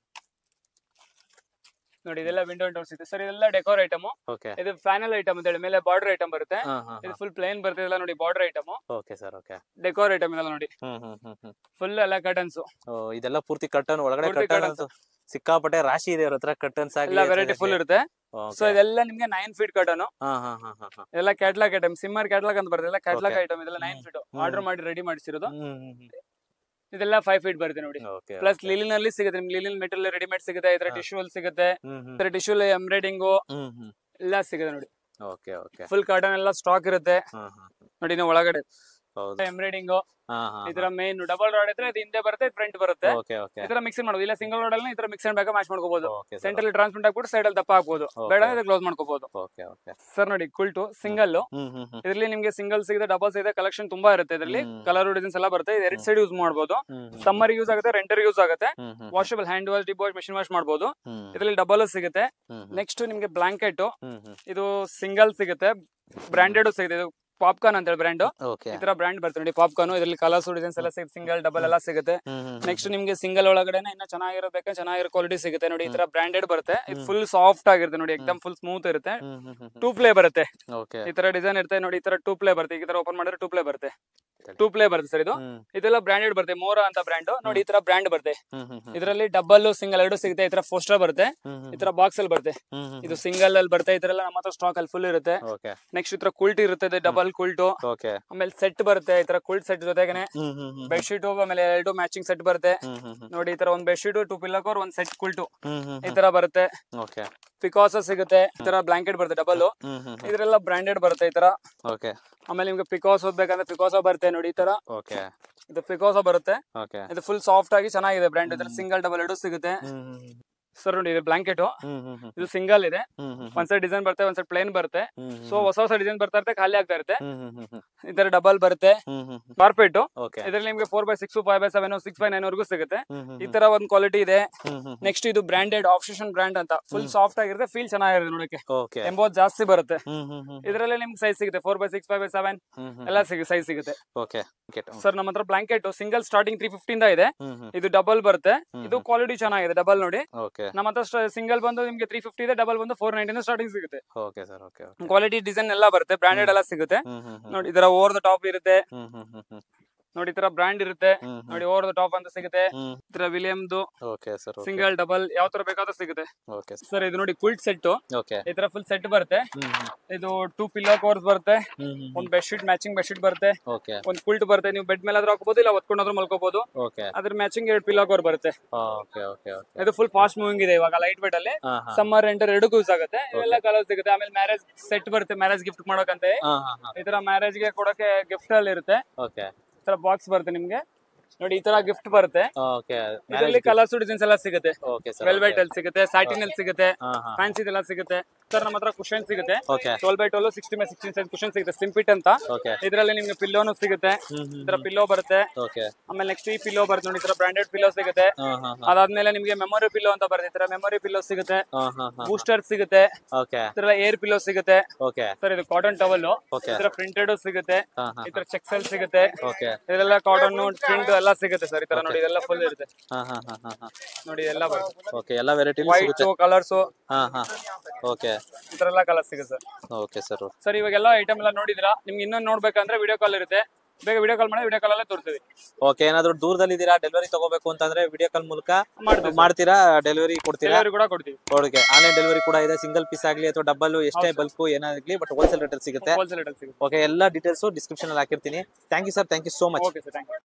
[SPEAKER 1] ನೋಡಿ ಇದೆಲ್ಲ ವಿಂಡೋ ಅಂಡ್ ಡೋರ್ ಸಿಗುತ್ತೆ ಸರ್ ಇದೆಲ್ಲ ಡೆಕೋರ್ ಐಟಮ್
[SPEAKER 2] ಓಕೆ
[SPEAKER 1] ಇದು ಫ್ಯಾನಲ್ ಐಟಮ್ ಅಂತ ಹೇಳಿ ಮೇಲೆ ಬಾರ್ಡರ್ ಐಟಮ್ ಬರುತ್ತೆ
[SPEAKER 2] ಹಾ ಹಾ
[SPEAKER 1] ಇದು ಫುಲ್ ಪ್ಲೇನ್ ಬರುತ್ತೆ ಇದೆಲ್ಲ ನೋಡಿ border item
[SPEAKER 2] okay sir okay
[SPEAKER 1] decor item ಇದೆಲ್ಲ ನೋಡಿ
[SPEAKER 2] ಹ್ಮ್ ಹ್ಮ್ ಹ್ಮ್ ಹ್ಮ್
[SPEAKER 1] ಫುಲ್ ಎಲ್ಲ ಕಟನ್ಸ್
[SPEAKER 2] ಓ ಇದೆಲ್ಲ ಪೂರ್ತಿ ಕಟ್ಟನ್ ಒಳಗಡೆ
[SPEAKER 1] ಪೂರ್ತಿ
[SPEAKER 2] ಕಟ್ಟನ್ ಸಿಕ್ಕಾಪಟ್ಟೆ ರಾಶಿ ಇದೆ ಅವ್ರ ಹತ್ರ ಕಟ್ಟನ್ಸ್ ಆಗಿ
[SPEAKER 1] ಎಲ್ಲ ವೆರೈಟಿ ಫುಲ್ ಇರುತ್ತೆ ಸೊ
[SPEAKER 2] ಓಕೆ
[SPEAKER 1] ಇದೆಲ್ಲ ನಿಮ್ಗೆ ನೈನ್ ಫೀಟ್ ಕಟನ್
[SPEAKER 2] ಹಾ ಹಾ ಹಾ ಹಾ ಹಾ
[SPEAKER 1] ಎಲ್ಲ ಕ್ಯಾಟ್ಲಾಗ್ ಐಟಮ್ ಸಿಮ್ಮರ್ ಕ್ಯಾಟ್ಲಾಗ್ ಅಂತ ಬರುತ್ತೆ ಎಲ್ಲ ಕ್ಯಾಟ್ಲಾಗ್
[SPEAKER 2] Okay.
[SPEAKER 1] ಐಟಮ್ ಇದೆಲ್ಲ ನೈನ್ ಫೀಟ್
[SPEAKER 2] ಹ್ಮ್.
[SPEAKER 1] ಆರ್ಡರ್ ಮಾಡಿ ರೆಡಿ ಮಾಡಿಸಿರೋದು
[SPEAKER 2] ಹ್ಮ್ ಹ್ಮ್ ಹ್ಮ್
[SPEAKER 1] ಇದೆಲ್ಲ ಫೈವ್ ಫೀಟ್ ಬರುತ್ತೆ ನೋಡಿ
[SPEAKER 2] ಓಕೆ
[SPEAKER 1] ಪ್ಲಸ್ ಲಿಲಿನ್ ಅಲ್ಲಿ ಸಿಗುತ್ತೆ ನಿಮ್ಗೆ ಲಿಲಿನ್ ಮೆಟೀರಿಯಲ್ ರೆಡಿಮೇಡ್ ಸಿಗುತ್ತೆ ಇದರ
[SPEAKER 2] ಹಾ.
[SPEAKER 1] ಟಿಶ್ಯೂ ಅಲ್ಲಿ ಸಿಗುತ್ತೆ
[SPEAKER 2] ಹ್ಮ್ ಹ್ಮ್
[SPEAKER 1] ಇದರ ಟಿಶ್ಯೂ ಎಂಬ್ರಾಯ್ಡಿಂಗು
[SPEAKER 2] ಹ್ಮ್ ಹ್ಮ್
[SPEAKER 1] ಎಲ್ಲ ಸಿಗುತ್ತೆ ನೋಡಿ
[SPEAKER 2] ಓಕೆ ಓಕೆ
[SPEAKER 1] ಫುಲ್ ಕಾಟನ್ ಎಲ್ಲ ಸ್ಟಾಕ್ ಇರುತ್ತೆ
[SPEAKER 2] ಹಾ ಹಾ
[SPEAKER 1] ನೋಡಿ ನಾವು ಒಳಗಡೆ
[SPEAKER 2] ಹೌದು
[SPEAKER 1] ಎಂಬ್ರಾಯ್ಡಿಂಗ್
[SPEAKER 2] ಹಾ ಹಾ
[SPEAKER 1] ಇದರ ಮೇನ್ ಡಬಲ್ ರಾಡ್ ಇದ್ರೆ ಇದು ಹಿಂದೆ ಬರುತ್ತೆ ಫ್ರಂಟ್ ಬರುತ್ತೆ
[SPEAKER 2] ಓಕೆ ಓಕೆ
[SPEAKER 1] ಇದರ ಮಿಕ್ಸ್ ಮಾಡೋದು ಇಲ್ಲ ಸಿಂಗಲ್ ರಾಡ್ ಅಲ್ಲಿ ಇದರ ಮಿಕ್ಸ್ ಅಂಡ್ ಬೇಕಾ ಮ್ಯಾಚ್ ಮಾಡ್ಕೋಬಹುದು
[SPEAKER 2] ಓಕೆ ಸರ್
[SPEAKER 1] ಸೆಂಟ್ರಲ್ ಟ್ರಾನ್ಸ್ಮಿಟ್ ಹಾಕ್ಬಿಟ್ಟು ಸೈಡ್ ಅಲ್ಲಿ ದಪ್ಪ ಹಾಕ್ಬೋದು
[SPEAKER 2] Okay.
[SPEAKER 1] ಬೇಡ ಇದು ಕ್ಲೋಸ್ ಮಾಡ್ಕೋಬಹುದು
[SPEAKER 2] ಓಕೆ ಓಕೆ
[SPEAKER 1] ಸರ್ ನೋಡಿ ಕುಲ್ಟು ಸಿಂಗಲ್
[SPEAKER 2] ಹ್ಮ್ ಹ್ಮ್ ಹ್ಮ್
[SPEAKER 1] ಇದರಲ್ಲಿ ನಿಮ್ಗೆ ಸಿಂಗಲ್ ಸಿಗುತ್ತೆ ಡಬಲ್ಸ್ ಇದೆ ಕಲೆಕ್ಷನ್ ತುಂಬಾ ಇರುತ್ತೆ ಇದರಲ್ಲಿ
[SPEAKER 2] ಹ್ಮ್.
[SPEAKER 1] ಕಲರ್ ಡಿಸೈನ್ಸ್ ಎಲ್ಲ ಬರುತ್ತೆ ಇದು ಎರಡ್ ಸೈಡ್ ಯೂಸ್ ಮಾಡಬಹುದು
[SPEAKER 2] ಹ್ಮ್ ಹ್ಮ್
[SPEAKER 1] ಸಮ್ಮರ್ ಯೂಸ್ ಆಗುತ್ತೆ ರೆಂಟರ್ ಯೂಸ್ ಆಗುತ್ತೆ
[SPEAKER 2] ಹ್ಮ್ ಹ್ಮ್
[SPEAKER 1] washable hand wash dip wash machine wash ಮಾಡಬಹುದು
[SPEAKER 2] ಹ್ಮ್
[SPEAKER 1] ಇದರಲ್ಲಿ ಡಬಲ್ ಸಿಗುತ್ತೆ
[SPEAKER 2] ಹ್ಮ್ ಹ್ಮ್
[SPEAKER 1] ನೆಕ್ಸ್ಟ್ ನಿಮ್ಗೆ ಬ್ಲಾಂಕೆಟ್
[SPEAKER 2] ಹ್ಮ್ ಹ್ಮ್
[SPEAKER 1] ಇದು ಸಿಂಗಲ್ ಸಿಗುತ್ತೆ ಬ್ರಾಂಡೆಡ್ ಸಿಗುತ್ತೆ ಇದು ಪಾಪ್ಕಾರ್ನ್ ಅಂತ ಹೇಳಿ ಬ್ರ್ಯಾಂಡ್
[SPEAKER 2] ಓಕೆ
[SPEAKER 1] ಈ ತರ ಬ್ರ್ಯಾಂಡ್ ಬರ್ತದೆ ನೋಡಿ ಪಾಪ್ಕಾರ್ನ್ ಇದರಲ್ಲಿ ಕಲರ್ಸ್ ಡಿಸೈನ್ಸ್ ಎಲ್ಲ ಸಿಗುತ್ತೆ ಸಿಂಗಲ್ ಡಬಲ್ ಎಲ್ಲ ಸಿಗುತ್ತೆ
[SPEAKER 2] ಹ್ಮ್ ಹ್ಮ್
[SPEAKER 1] ನೆಕ್ಸ್ಟ್ ನಿಮ್ಗೆ ಸಿಂಗಲ್ ಒಳಗಡೆ ಇನ್ನ ಚೆನ್ನಾಗಿರೋದಕ್ಕೆ ಚೆನ್ನಾಗಿರೋ ಕ್ವಾಲಿಟಿ ಸಿಗುತ್ತೆ ನೋಡಿ ಈ ತರ ಬ್ರಾಂಡೆಡ್ ಬರುತ್ತೆ ಇದು
[SPEAKER 2] ಹ್ಮ್.
[SPEAKER 1] ಫುಲ್ ಸಾಫ್ಟ್ ಆಗಿರುತ್ತೆ ನೋಡಿ ಎಕ್ದಮ್ ಫುಲ್ ಸ್ಮೂತ್ ಇರುತ್ತೆ
[SPEAKER 2] ಹ್ಮ್ ಹ್ಮ್ ಹ್ಮ್
[SPEAKER 1] ಟೂ ಪ್ಲೇ ಬರುತ್ತೆ
[SPEAKER 2] ಓಕೆ
[SPEAKER 1] ಈ ತರ ಡಿಸೈನ್ ಇರುತ್ತೆ ನೋಡಿ ಈ ತರ ಟೂ ಪ್ಲೇ ಬರುತ್ತೆ ಈ ತರ ಓಪನ್ ಮಾಡಿದ್ರೆ ಟೂ ಪ್ಲೇ ಬರುತ್ತೆ ಟೂ ಪ್ಲೇ ಬರುತ್ತೆ ಸರ್ ಇದು
[SPEAKER 2] ಹ್ಮ್
[SPEAKER 1] ಇದೆಲ್ಲ ಬ್ರಾಂಡೆಡ್ ಬರುತ್ತೆ ಮೋರಾ ಅಂತ ಬ್ರ್ಯಾಂಡ್ ನೋಡಿ ಈ ತರ ಬ್ರ್ಯಾಂಡ್ ಬರುತ್ತೆ
[SPEAKER 2] ಹ್ಮ್ ಹ್ಮ್ ಹ್ಮ್
[SPEAKER 1] ಇದರಲ್ಲಿ ಡಬಲ್ ಸಿಂಗಲ್ ಎರಡು ಸಿಗುತ್ತೆ ಈ ತರ ಪೋಸ್ಟರ್ ಬರುತ್ತೆ
[SPEAKER 2] ಹ್ಮ್ ಹ್ಮ್
[SPEAKER 1] ಈ ತರ ಬಾಕ್ಸ್ ಅಲ್ಲಿ ಬರುತ್ತೆ
[SPEAKER 2] ಹ್ಮ್ ಹ್ಮ್
[SPEAKER 1] ಇದು ಸಿಂಗಲ್ ಅಲ್ಲಿ ಬರುತ್ತೆ ಈ ತರ ಎಲ್ಲ ನಮ್ಮ ಹತ್ರ ಸ್ಟಾಕ್ ಅಲ್ಲಿ ಫುಲ್ ಇರುತ್ತೆ
[SPEAKER 2] ಓಕೆ
[SPEAKER 1] ನೆಕ್ಸ್ಟ್ ಈ ತರ ಕುಲ್ಟ್ ಇರುತ್ತೆ ಡಬಲ್ ಕುಲ್ಟು
[SPEAKER 2] ಓಕೆ
[SPEAKER 1] ಆಮೇಲೆ ಸೆಟ್ ಬರುತ್ತೆ ಈ ತರ ಕುಲ್ಟ್ ಸೆಟ್ ಜೊತೆಗೆ
[SPEAKER 2] ಹ್ಮ್ ಹ್ಮ್ ಹ್ಮ್
[SPEAKER 1] ಬೆಡ್ ಶೀಟ್ ಆಮೇಲೆ ಎರಡು ಮ್ಯಾಚಿಂಗ್ ಸೆಟ್ ಬರುತ್ತೆ
[SPEAKER 2] ಹ್ಮ್ ಹ್ಮ್ ಹ್ಮ್
[SPEAKER 1] ನೋಡಿ ಈ ತರ ಒಂದ್ bed sheet two pillow cover ಒಂದ್ ಸೆಟ್ ಕುಲ್ಟು
[SPEAKER 2] ಹ್ಮ್ ಹ್ಮ್
[SPEAKER 1] ಈ ತರ ಬರುತ್ತೆ
[SPEAKER 2] ಓಕೆ
[SPEAKER 1] ಪಿಕಾಸೋ ಸಿಗುತ್ತೆ ಈ ತರ ಬ್ಲಾಂಕೆಟ್ ಬರುತ್ತೆ ಡಬಲ್
[SPEAKER 2] ಹ್ಮ್ ಹ್ಮ್
[SPEAKER 1] ಇದ್ರೆಲ್ಲ ಬ್ರಾಂಡೆಡ್ ಬರುತ್ತೆ ಈ ತರ
[SPEAKER 2] ಓಕೆ
[SPEAKER 1] ಆಮೇಲೆ ನಿಮ್ಗೆ ಪಿಕಾಸೋ ಬೇಕಂದ್ರೆ ಪಿಕಾಸೋ ಬರುತ್ತೆ ನೋಡಿ ಈ ತರ
[SPEAKER 2] ಓಕೆ
[SPEAKER 1] ಇದು ಪಿಕಾಸೋ ಬರುತ್ತೆ
[SPEAKER 2] ಓಕೆ
[SPEAKER 1] ಇದು ಫುಲ್ ಸಾಫ್ಟ್ ಆಗಿ ಚೆನ್ನಾಗಿದೆ ಬ್ರ್ಯಾಂಡ್ ಇದ್ರ ಸಿಂಗಲ್ ಡಬಲ್ ಎರಡು ಸಿಗುತ್ತೆ
[SPEAKER 2] ಹ್ಮ್ ಹ್ಮ್
[SPEAKER 1] ಸರ್ ನೋಡಿ ಇದು ಬ್ಲಾಂಕೆಟ್
[SPEAKER 2] ಹ್ಮ್ ಹ್ಮ್ ಹ್ಮ್
[SPEAKER 1] ಇದು ಸಿಂಗಲ್ ಇದೆ
[SPEAKER 2] ಹ್ಮ್ ಹ್ಮ್
[SPEAKER 1] ಒಂದ್ ಸೈಡ್ ಡಿಸೈನ್ ಬರುತ್ತೆ ಒಂದ್ ಸೈಡ್ ಪ್ಲೇನ್ ಬರುತ್ತೆ
[SPEAKER 2] ಹ್ಮ್
[SPEAKER 1] ಸೊ ಹೊಸ ಹೊಸ ಡಿಸೈನ್ ಬರ್ತಾ ಇರುತ್ತೆ ಖಾಲಿ ಆಗ್ತಾ ಇರುತ್ತೆ
[SPEAKER 2] ಹ್ಮ್ ಹ್ಮ್ ಹ್ಮ್ ಹ್ಮ್
[SPEAKER 1] ಈ ತರ ಡಬಲ್ ಬರುತ್ತೆ
[SPEAKER 2] ಹ್ಮ್ ಹ್ಮ್ ಹ್ಮ್
[SPEAKER 1] ಕಾರ್ಪೆಟ್
[SPEAKER 2] ಓಕೆ
[SPEAKER 1] ಇದರಲ್ಲಿ ನಿಮ್ಗೆ four by six five by seven six by nine ವರೆಗೂ ಸಿಗುತ್ತೆ
[SPEAKER 2] ಹ್ಮ್ ಹ್ಮ್
[SPEAKER 1] ಈ ತರ ಒಂದ್ ಕ್ವಾಲಿಟಿ ಇದೆ
[SPEAKER 2] ಹ್ಮ್ ಹ್ಮ್
[SPEAKER 1] ನೆಕ್ಸ್ಟ್ ಇದು ಬ್ರಾಂಡೆಡ್ ಆಫ್ಷನ್ ಬ್ರ್ಯಾಂಡ್ ಅಂತ ಫುಲ್ ಸಾಫ್ಟ್ ಆಗಿರುತ್ತೆ ಫೀಲ್ ಚೆನ್ನಾಗಿರುತ್ತೆ ನೋಡಕ್ಕೆ
[SPEAKER 2] ಓಕೆ
[SPEAKER 1] ಎಂಬೋದ್ ಜಾಸ್ತಿ ಬರುತ್ತೆ
[SPEAKER 2] ಹ್ಮ್ ಹ್ಮ್ ಹ್ಮ್
[SPEAKER 1] ಇದರಲ್ಲಿ ನಿಮ್ಗೆ ಸೈಜ್ ಸಿಗುತ್ತೆ four by six five by seven
[SPEAKER 2] ಹ್ಮ್ ಹ್ಮ್
[SPEAKER 1] ಎಲ್ಲ ಸಿಗುತ್ತೆ ಸೈಜ್ ಸಿಗುತ್ತೆ
[SPEAKER 2] ಓಕೆ
[SPEAKER 1] ಸರ್ ನಮ್ಮ ಹತ್ರ ಬ್ಲಾಂಕೆಟ್ ಸಿಂಗಲ್ ಸ್ಟಾರ್ಟಿಂಗ್ ತ್ರೀ ಫಿಫ್ಟಿಂದ ಇದೆ
[SPEAKER 2] ಹ್ಮ್ ಹ್ಮ್
[SPEAKER 1] ಇದು ಡಬಲ್ ಬರುತ್ತೆ
[SPEAKER 2] ಹ್ಮ್
[SPEAKER 1] ಇದು ಕ್ವಾಲಿಟಿ ಚೆನ್ನಾಗಿದೆ ಡಬಲ್ ನೋಡಿ
[SPEAKER 2] ಓಕೆ
[SPEAKER 1] ನಮ್ಮ ಹತ್ರ ಸಿಂಗಲ್ ಬಂದು ನಿಮ್ಗೆ ತ್ರೀ ಫಿಫ್ಟಿ ಇದೆ ಡಬಲ್ ಬಂದು ಫೋರ್ ನೈಂಟಿನ ಸ್ಟಾರ್ಟಿಂಗ್ ಸಿಗುತ್ತೆ
[SPEAKER 2] okay sir okay okay
[SPEAKER 1] quality design ಎಲ್ಲ ಬರುತ್ತೆ ಬ್ರಾಂಡೆಡ್ ಎಲ್ಲ ಸಿಗುತ್ತೆ
[SPEAKER 2] ಹ್ಮ್ ಹ್ಮ್ ಹ್ಮ್
[SPEAKER 1] ನೋಡಿ ಇದರ ಓವರ್ ದ ಟಾಪ್ ಇರುತ್ತೆ
[SPEAKER 2] ಹ್ಮ್ ಹ್ಮ್ ಹ್ಮ್ ಹ್ಮ್
[SPEAKER 1] ನೋಡಿ ಈ ತರ ಬ್ರಾಂಡ್ ಇರುತ್ತೆ
[SPEAKER 2] ಹ್ಮ್ ಹ್ಮ್
[SPEAKER 1] ನೋಡಿ ಓವರ್ ದ ಟಾಪ್ ಅಂತ ಸಿಗುತ್ತೆ
[SPEAKER 2] ಹ್ಮ್
[SPEAKER 1] ಈ ತರ ವಿಲಿಯಮ್ದು
[SPEAKER 2] okay sir okay
[SPEAKER 1] single double ಯಾವ ತರ ಬೇಕಾದ್ರೂ ಸಿಗುತ್ತೆ
[SPEAKER 2] ಓಕೆ
[SPEAKER 1] ಸರ್ ಇದು ನೋಡಿ ಕುಲ್ಟ್ ಸೆಟ್
[SPEAKER 2] ಓಕೆ
[SPEAKER 1] ಈ ತರ ಫುಲ್ ಸೆಟ್ ಬರುತ್ತೆ
[SPEAKER 2] ಹ್ಮ್ ಹ್ಮ್
[SPEAKER 1] ಇದು ಟೂ ಪಿಲ್ಲೋ ಕವರ್ಸ್ ಬರುತ್ತೆ
[SPEAKER 2] ಹ್ಮ್ ಹ್ಮ್
[SPEAKER 1] ಒಂದ್ bed sheet matching bed sheet ಬರುತ್ತೆ
[SPEAKER 2] ಓಕೆ
[SPEAKER 1] ಒಂದ್ ಕುಲ್ಟ್ ಬರುತ್ತೆ ನೀವು ಬೆಡ್ ಮೇಲೆ ಆದ್ರೂ ಹಾಕೋಬಹುದು ಇಲ್ಲ ಒತ್ಕೊಂಡಾದ್ರೂ ಮಲ್ಕೋಬಹುದು
[SPEAKER 2] ಓಕೆ
[SPEAKER 1] ಅದ್ರ ಮ್ಯಾಚಿಂಗ್ ಎರಡು ಪಿಲ್ಲೋ ಕವರ್ ಬರುತ್ತೆ
[SPEAKER 2] ಓಕೆ ಓಕೆ ಓಕೆ
[SPEAKER 1] ಇದು ಫುಲ್ ಫಾಸ್ಟ್ ಮೂವಿಂಗ್ ಇದೆ ಇವಾಗ ಲೈಟ್ ವೇಟ್ ಅಲ್ಲಿ
[SPEAKER 2] ಹಾ ಹಾ
[SPEAKER 1] ಸಮ್ಮರ್ ಎಂಟರ್ ಎರಡಕ್ಕೂ ಯೂಸ್ ಆಗುತ್ತೆ ಇವೆಲ್ಲ ಕಲರ್ ಸಿಗುತ್ತೆ ಆಮೇಲೆ ಮ್ಯಾರೇಜ್ ಸೆಟ್ ಬರುತ್ತೆ ಮ್ಯಾರೇಜ್ ಗಿಫ್ಟ್ ಮಾಡೋಕಂತೆ
[SPEAKER 2] ಹಾ ಹಾ ಹಾ
[SPEAKER 1] ಈ ತರ ಮ್ಯಾರೇಜ್ ಗೆ ಕೊಡಕ್ಕೆ ಗಿಫ್ಟ್ ಅಲ್ಲಿ ಇರುತ್ತೆ
[SPEAKER 2] ಓಕೆ
[SPEAKER 1] ಈ ತರ ಬಾಕ್ಸ್ ಬರುತ್ತೆ ನಿಮ್ಗೆ ನೋಡಿ ಈ ತರ ಗಿಫ್ಟ್ ಬರುತ್ತೆ
[SPEAKER 2] ಓಕೆ
[SPEAKER 1] ಇದರಲ್ಲಿ ಕಲರ್ಸ್ ಡಿಸೈನ್ಸ್ ಎಲ್ಲ ಸಿಗುತ್ತೆ
[SPEAKER 2] ಓಕೆ ಸರ್
[SPEAKER 1] ವೆಲ್ವೆಟ್ ಅಲ್ಲಿ ಸಿಗುತ್ತೆ ಸ್ಯಾಟಿನ್ ಅಲ್ಲಿ ಸಿಗುತ್ತೆ
[SPEAKER 2] ಹಾ ಹಾ
[SPEAKER 1] ಫ್ಯಾನ್ಸಿ ಎಲ್ಲ ಸಿಗುತ್ತೆ ಸರ್ ನಮ್ಮ ಹತ್ರ ಕುಶನ್ ಸಿಗುತ್ತೆ
[SPEAKER 2] okay
[SPEAKER 1] twelve by twelve sixty by sixteen size cushion ಸಿಗುತ್ತೆ ಸ್ಲಿಂಪಿಟ್ ಅಂತ
[SPEAKER 2] ಓಕೆ
[SPEAKER 1] ಇದರಲ್ಲಿ ನಿಮ್ಗೆ ಪಿಲ್ಲೋನು ಸಿಗುತ್ತೆ
[SPEAKER 2] ಹ್ಮ್ ಹ್ಮ್
[SPEAKER 1] ಈ ತರ ಪಿಲ್ಲೋ ಬರುತ್ತೆ
[SPEAKER 2] ಓಕೆ
[SPEAKER 1] ಆಮೇಲೆ ನೆಕ್ಸ್ಟ್ ಈ ಪಿಲ್ಲೋ ಬರುತ್ತೆ ನೋಡಿ ಈ ತರ ಬ್ರಾಂಡೆಡ್ ಪಿಲ್ಲೋ ಸಿಗುತ್ತೆ
[SPEAKER 2] ಹಾ ಹಾ ಹಾ
[SPEAKER 1] ಅದಾದ್ಮೇಲೆ ನಿಮ್ಗೆ ಮೆಮೊರಿ ಪಿಲ್ಲೋ ಅಂತ ಬರುತ್ತೆ ಈ ತರ ಮೆಮೊರಿ ಪಿಲ್ಲೋ ಸಿಗುತ್ತೆ
[SPEAKER 2] ಹಾ ಹಾ ಹಾ
[SPEAKER 1] ಬೂಸ್ಟರ್ ಸಿಗುತ್ತೆ
[SPEAKER 2] ಓಕೆ
[SPEAKER 1] ಈ ತರ ಏರ್ ಪಿಲ್ಲೋ ಸಿಗುತ್ತೆ
[SPEAKER 2] ಓಕೆ
[SPEAKER 1] ಸರ್ ಇದು ಕಾಟನ್ ಟವಲ್
[SPEAKER 2] ಓಕೆ
[SPEAKER 1] ಈ ತರ ಪ್ರಿಂಟೆಡ್ ಸಿಗುತ್ತೆ
[SPEAKER 2] ಹಾ ಹಾ
[SPEAKER 1] ಈ ತರ ಚೆಕ್ಸ್ ಅಲ್ಲಿ ಸಿಗುತ್ತೆ
[SPEAKER 2] ಓಕೆ
[SPEAKER 1] ಇದೆಲ್ಲ ಕಾಟನ್ ಪ್ರಿಂಟ್ ಎಲ್ಲ ಸಿಗುತ್ತೆ ಸರ್ ಈ ತರ ನೋಡಿ ಇದೆಲ್ಲ ಫುಲ್ ಇರುತ್ತೆ
[SPEAKER 2] ಹಾ ಹಾ ಹಾ ಹಾ ಹಾ
[SPEAKER 1] ನೋಡಿ ಎಲ್ಲ ಬರುತ್ತೆ
[SPEAKER 2] ಓಕೆ ಎಲ್ಲ ವೆರೈಟಿ
[SPEAKER 1] ವೈಟ್
[SPEAKER 2] ಸಿಗುತ್ತೆ
[SPEAKER 1] ಕಲರ್ಸ್
[SPEAKER 2] ಹಾ ಹಾ ಓಕೆ
[SPEAKER 1] ಈ ತರ ಎಲ್ಲ ಕಲರ್ ಸಿಗುತ್ತೆ ಸರ್
[SPEAKER 2] ಓಕೆ ಸರ್
[SPEAKER 1] ಸರ್ ಇವಾಗೆಲ್ಲ ಐಟಮ್ ಎಲ್ಲ ನೋಡಿದ್ರಾ ನಿಮ್ಗೆ ಇನ್ನೊಂದು ನೋಡ್ಬೇಕಂದ್ರೆ ವಿಡಿಯೋ ಕಾಲ್ ಇರುತ್ತೆ ಬೇಗ ವಿಡಿಯೋ ಕಾಲ್ ಮಾಡಿ ವಿಡಿಯೋ ಕಾಲ್ ಅಲ್ಲೇ ತೋರಿಸ್ತೀವಿ
[SPEAKER 2] ಓಕೆ ಏನಾದ್ರು ದೂರದಲ್ಲಿ ಇದ್ದೀರಾ ಡೆಲಿವರಿ ತಗೋಬೇಕು ಅಂತಂದ್ರೆ ವಿಡಿಯೋ ಕಾಲ್ ಮೂಲಕ
[SPEAKER 1] ಮಾಡ್ತೀವಿ
[SPEAKER 2] ಮಾಡ್ತೀರಾ ಡೆಲಿವರಿ ಕೊಡ್ತೀರಾ
[SPEAKER 1] ಡೆಲಿವರಿ ಕೂಡ ಕೊಡ್ತೀವಿ
[SPEAKER 2] ಓಕೆ ಆನ್ಲೈನ್ ಡೆಲಿವರಿ ಕೂಡ ಇದೆ ಸಿಂಗಲ್ ಪೀಸ್ ಆಗ್ಲಿ ಅಥವಾ ಡಬಲ್ ಎಷ್ಟೇ ಬಲ್ಕು ಏನಾಗ್ಲಿ ಬಟ್ ಹೋಲ್ಸೇಲ್ ರೇಟಲ್ಲಿ ಸಿಗುತ್ತೆ
[SPEAKER 1] ಹೋಲ್ಸೇಲ್ ರೇಟಲ್ಲಿ ಸಿಗುತ್ತೆ
[SPEAKER 2] ಓಕೆ ಎಲ್ಲ ಡೀಟೇಲ್ಸ್ ಡಿಸ್ಕ್ರಿಪ್ಷನ್ ಅಲ್ಲಿ ಹಾಕಿರ್ತೀನಿ thank you sir thank you so much
[SPEAKER 1] okay sir thank you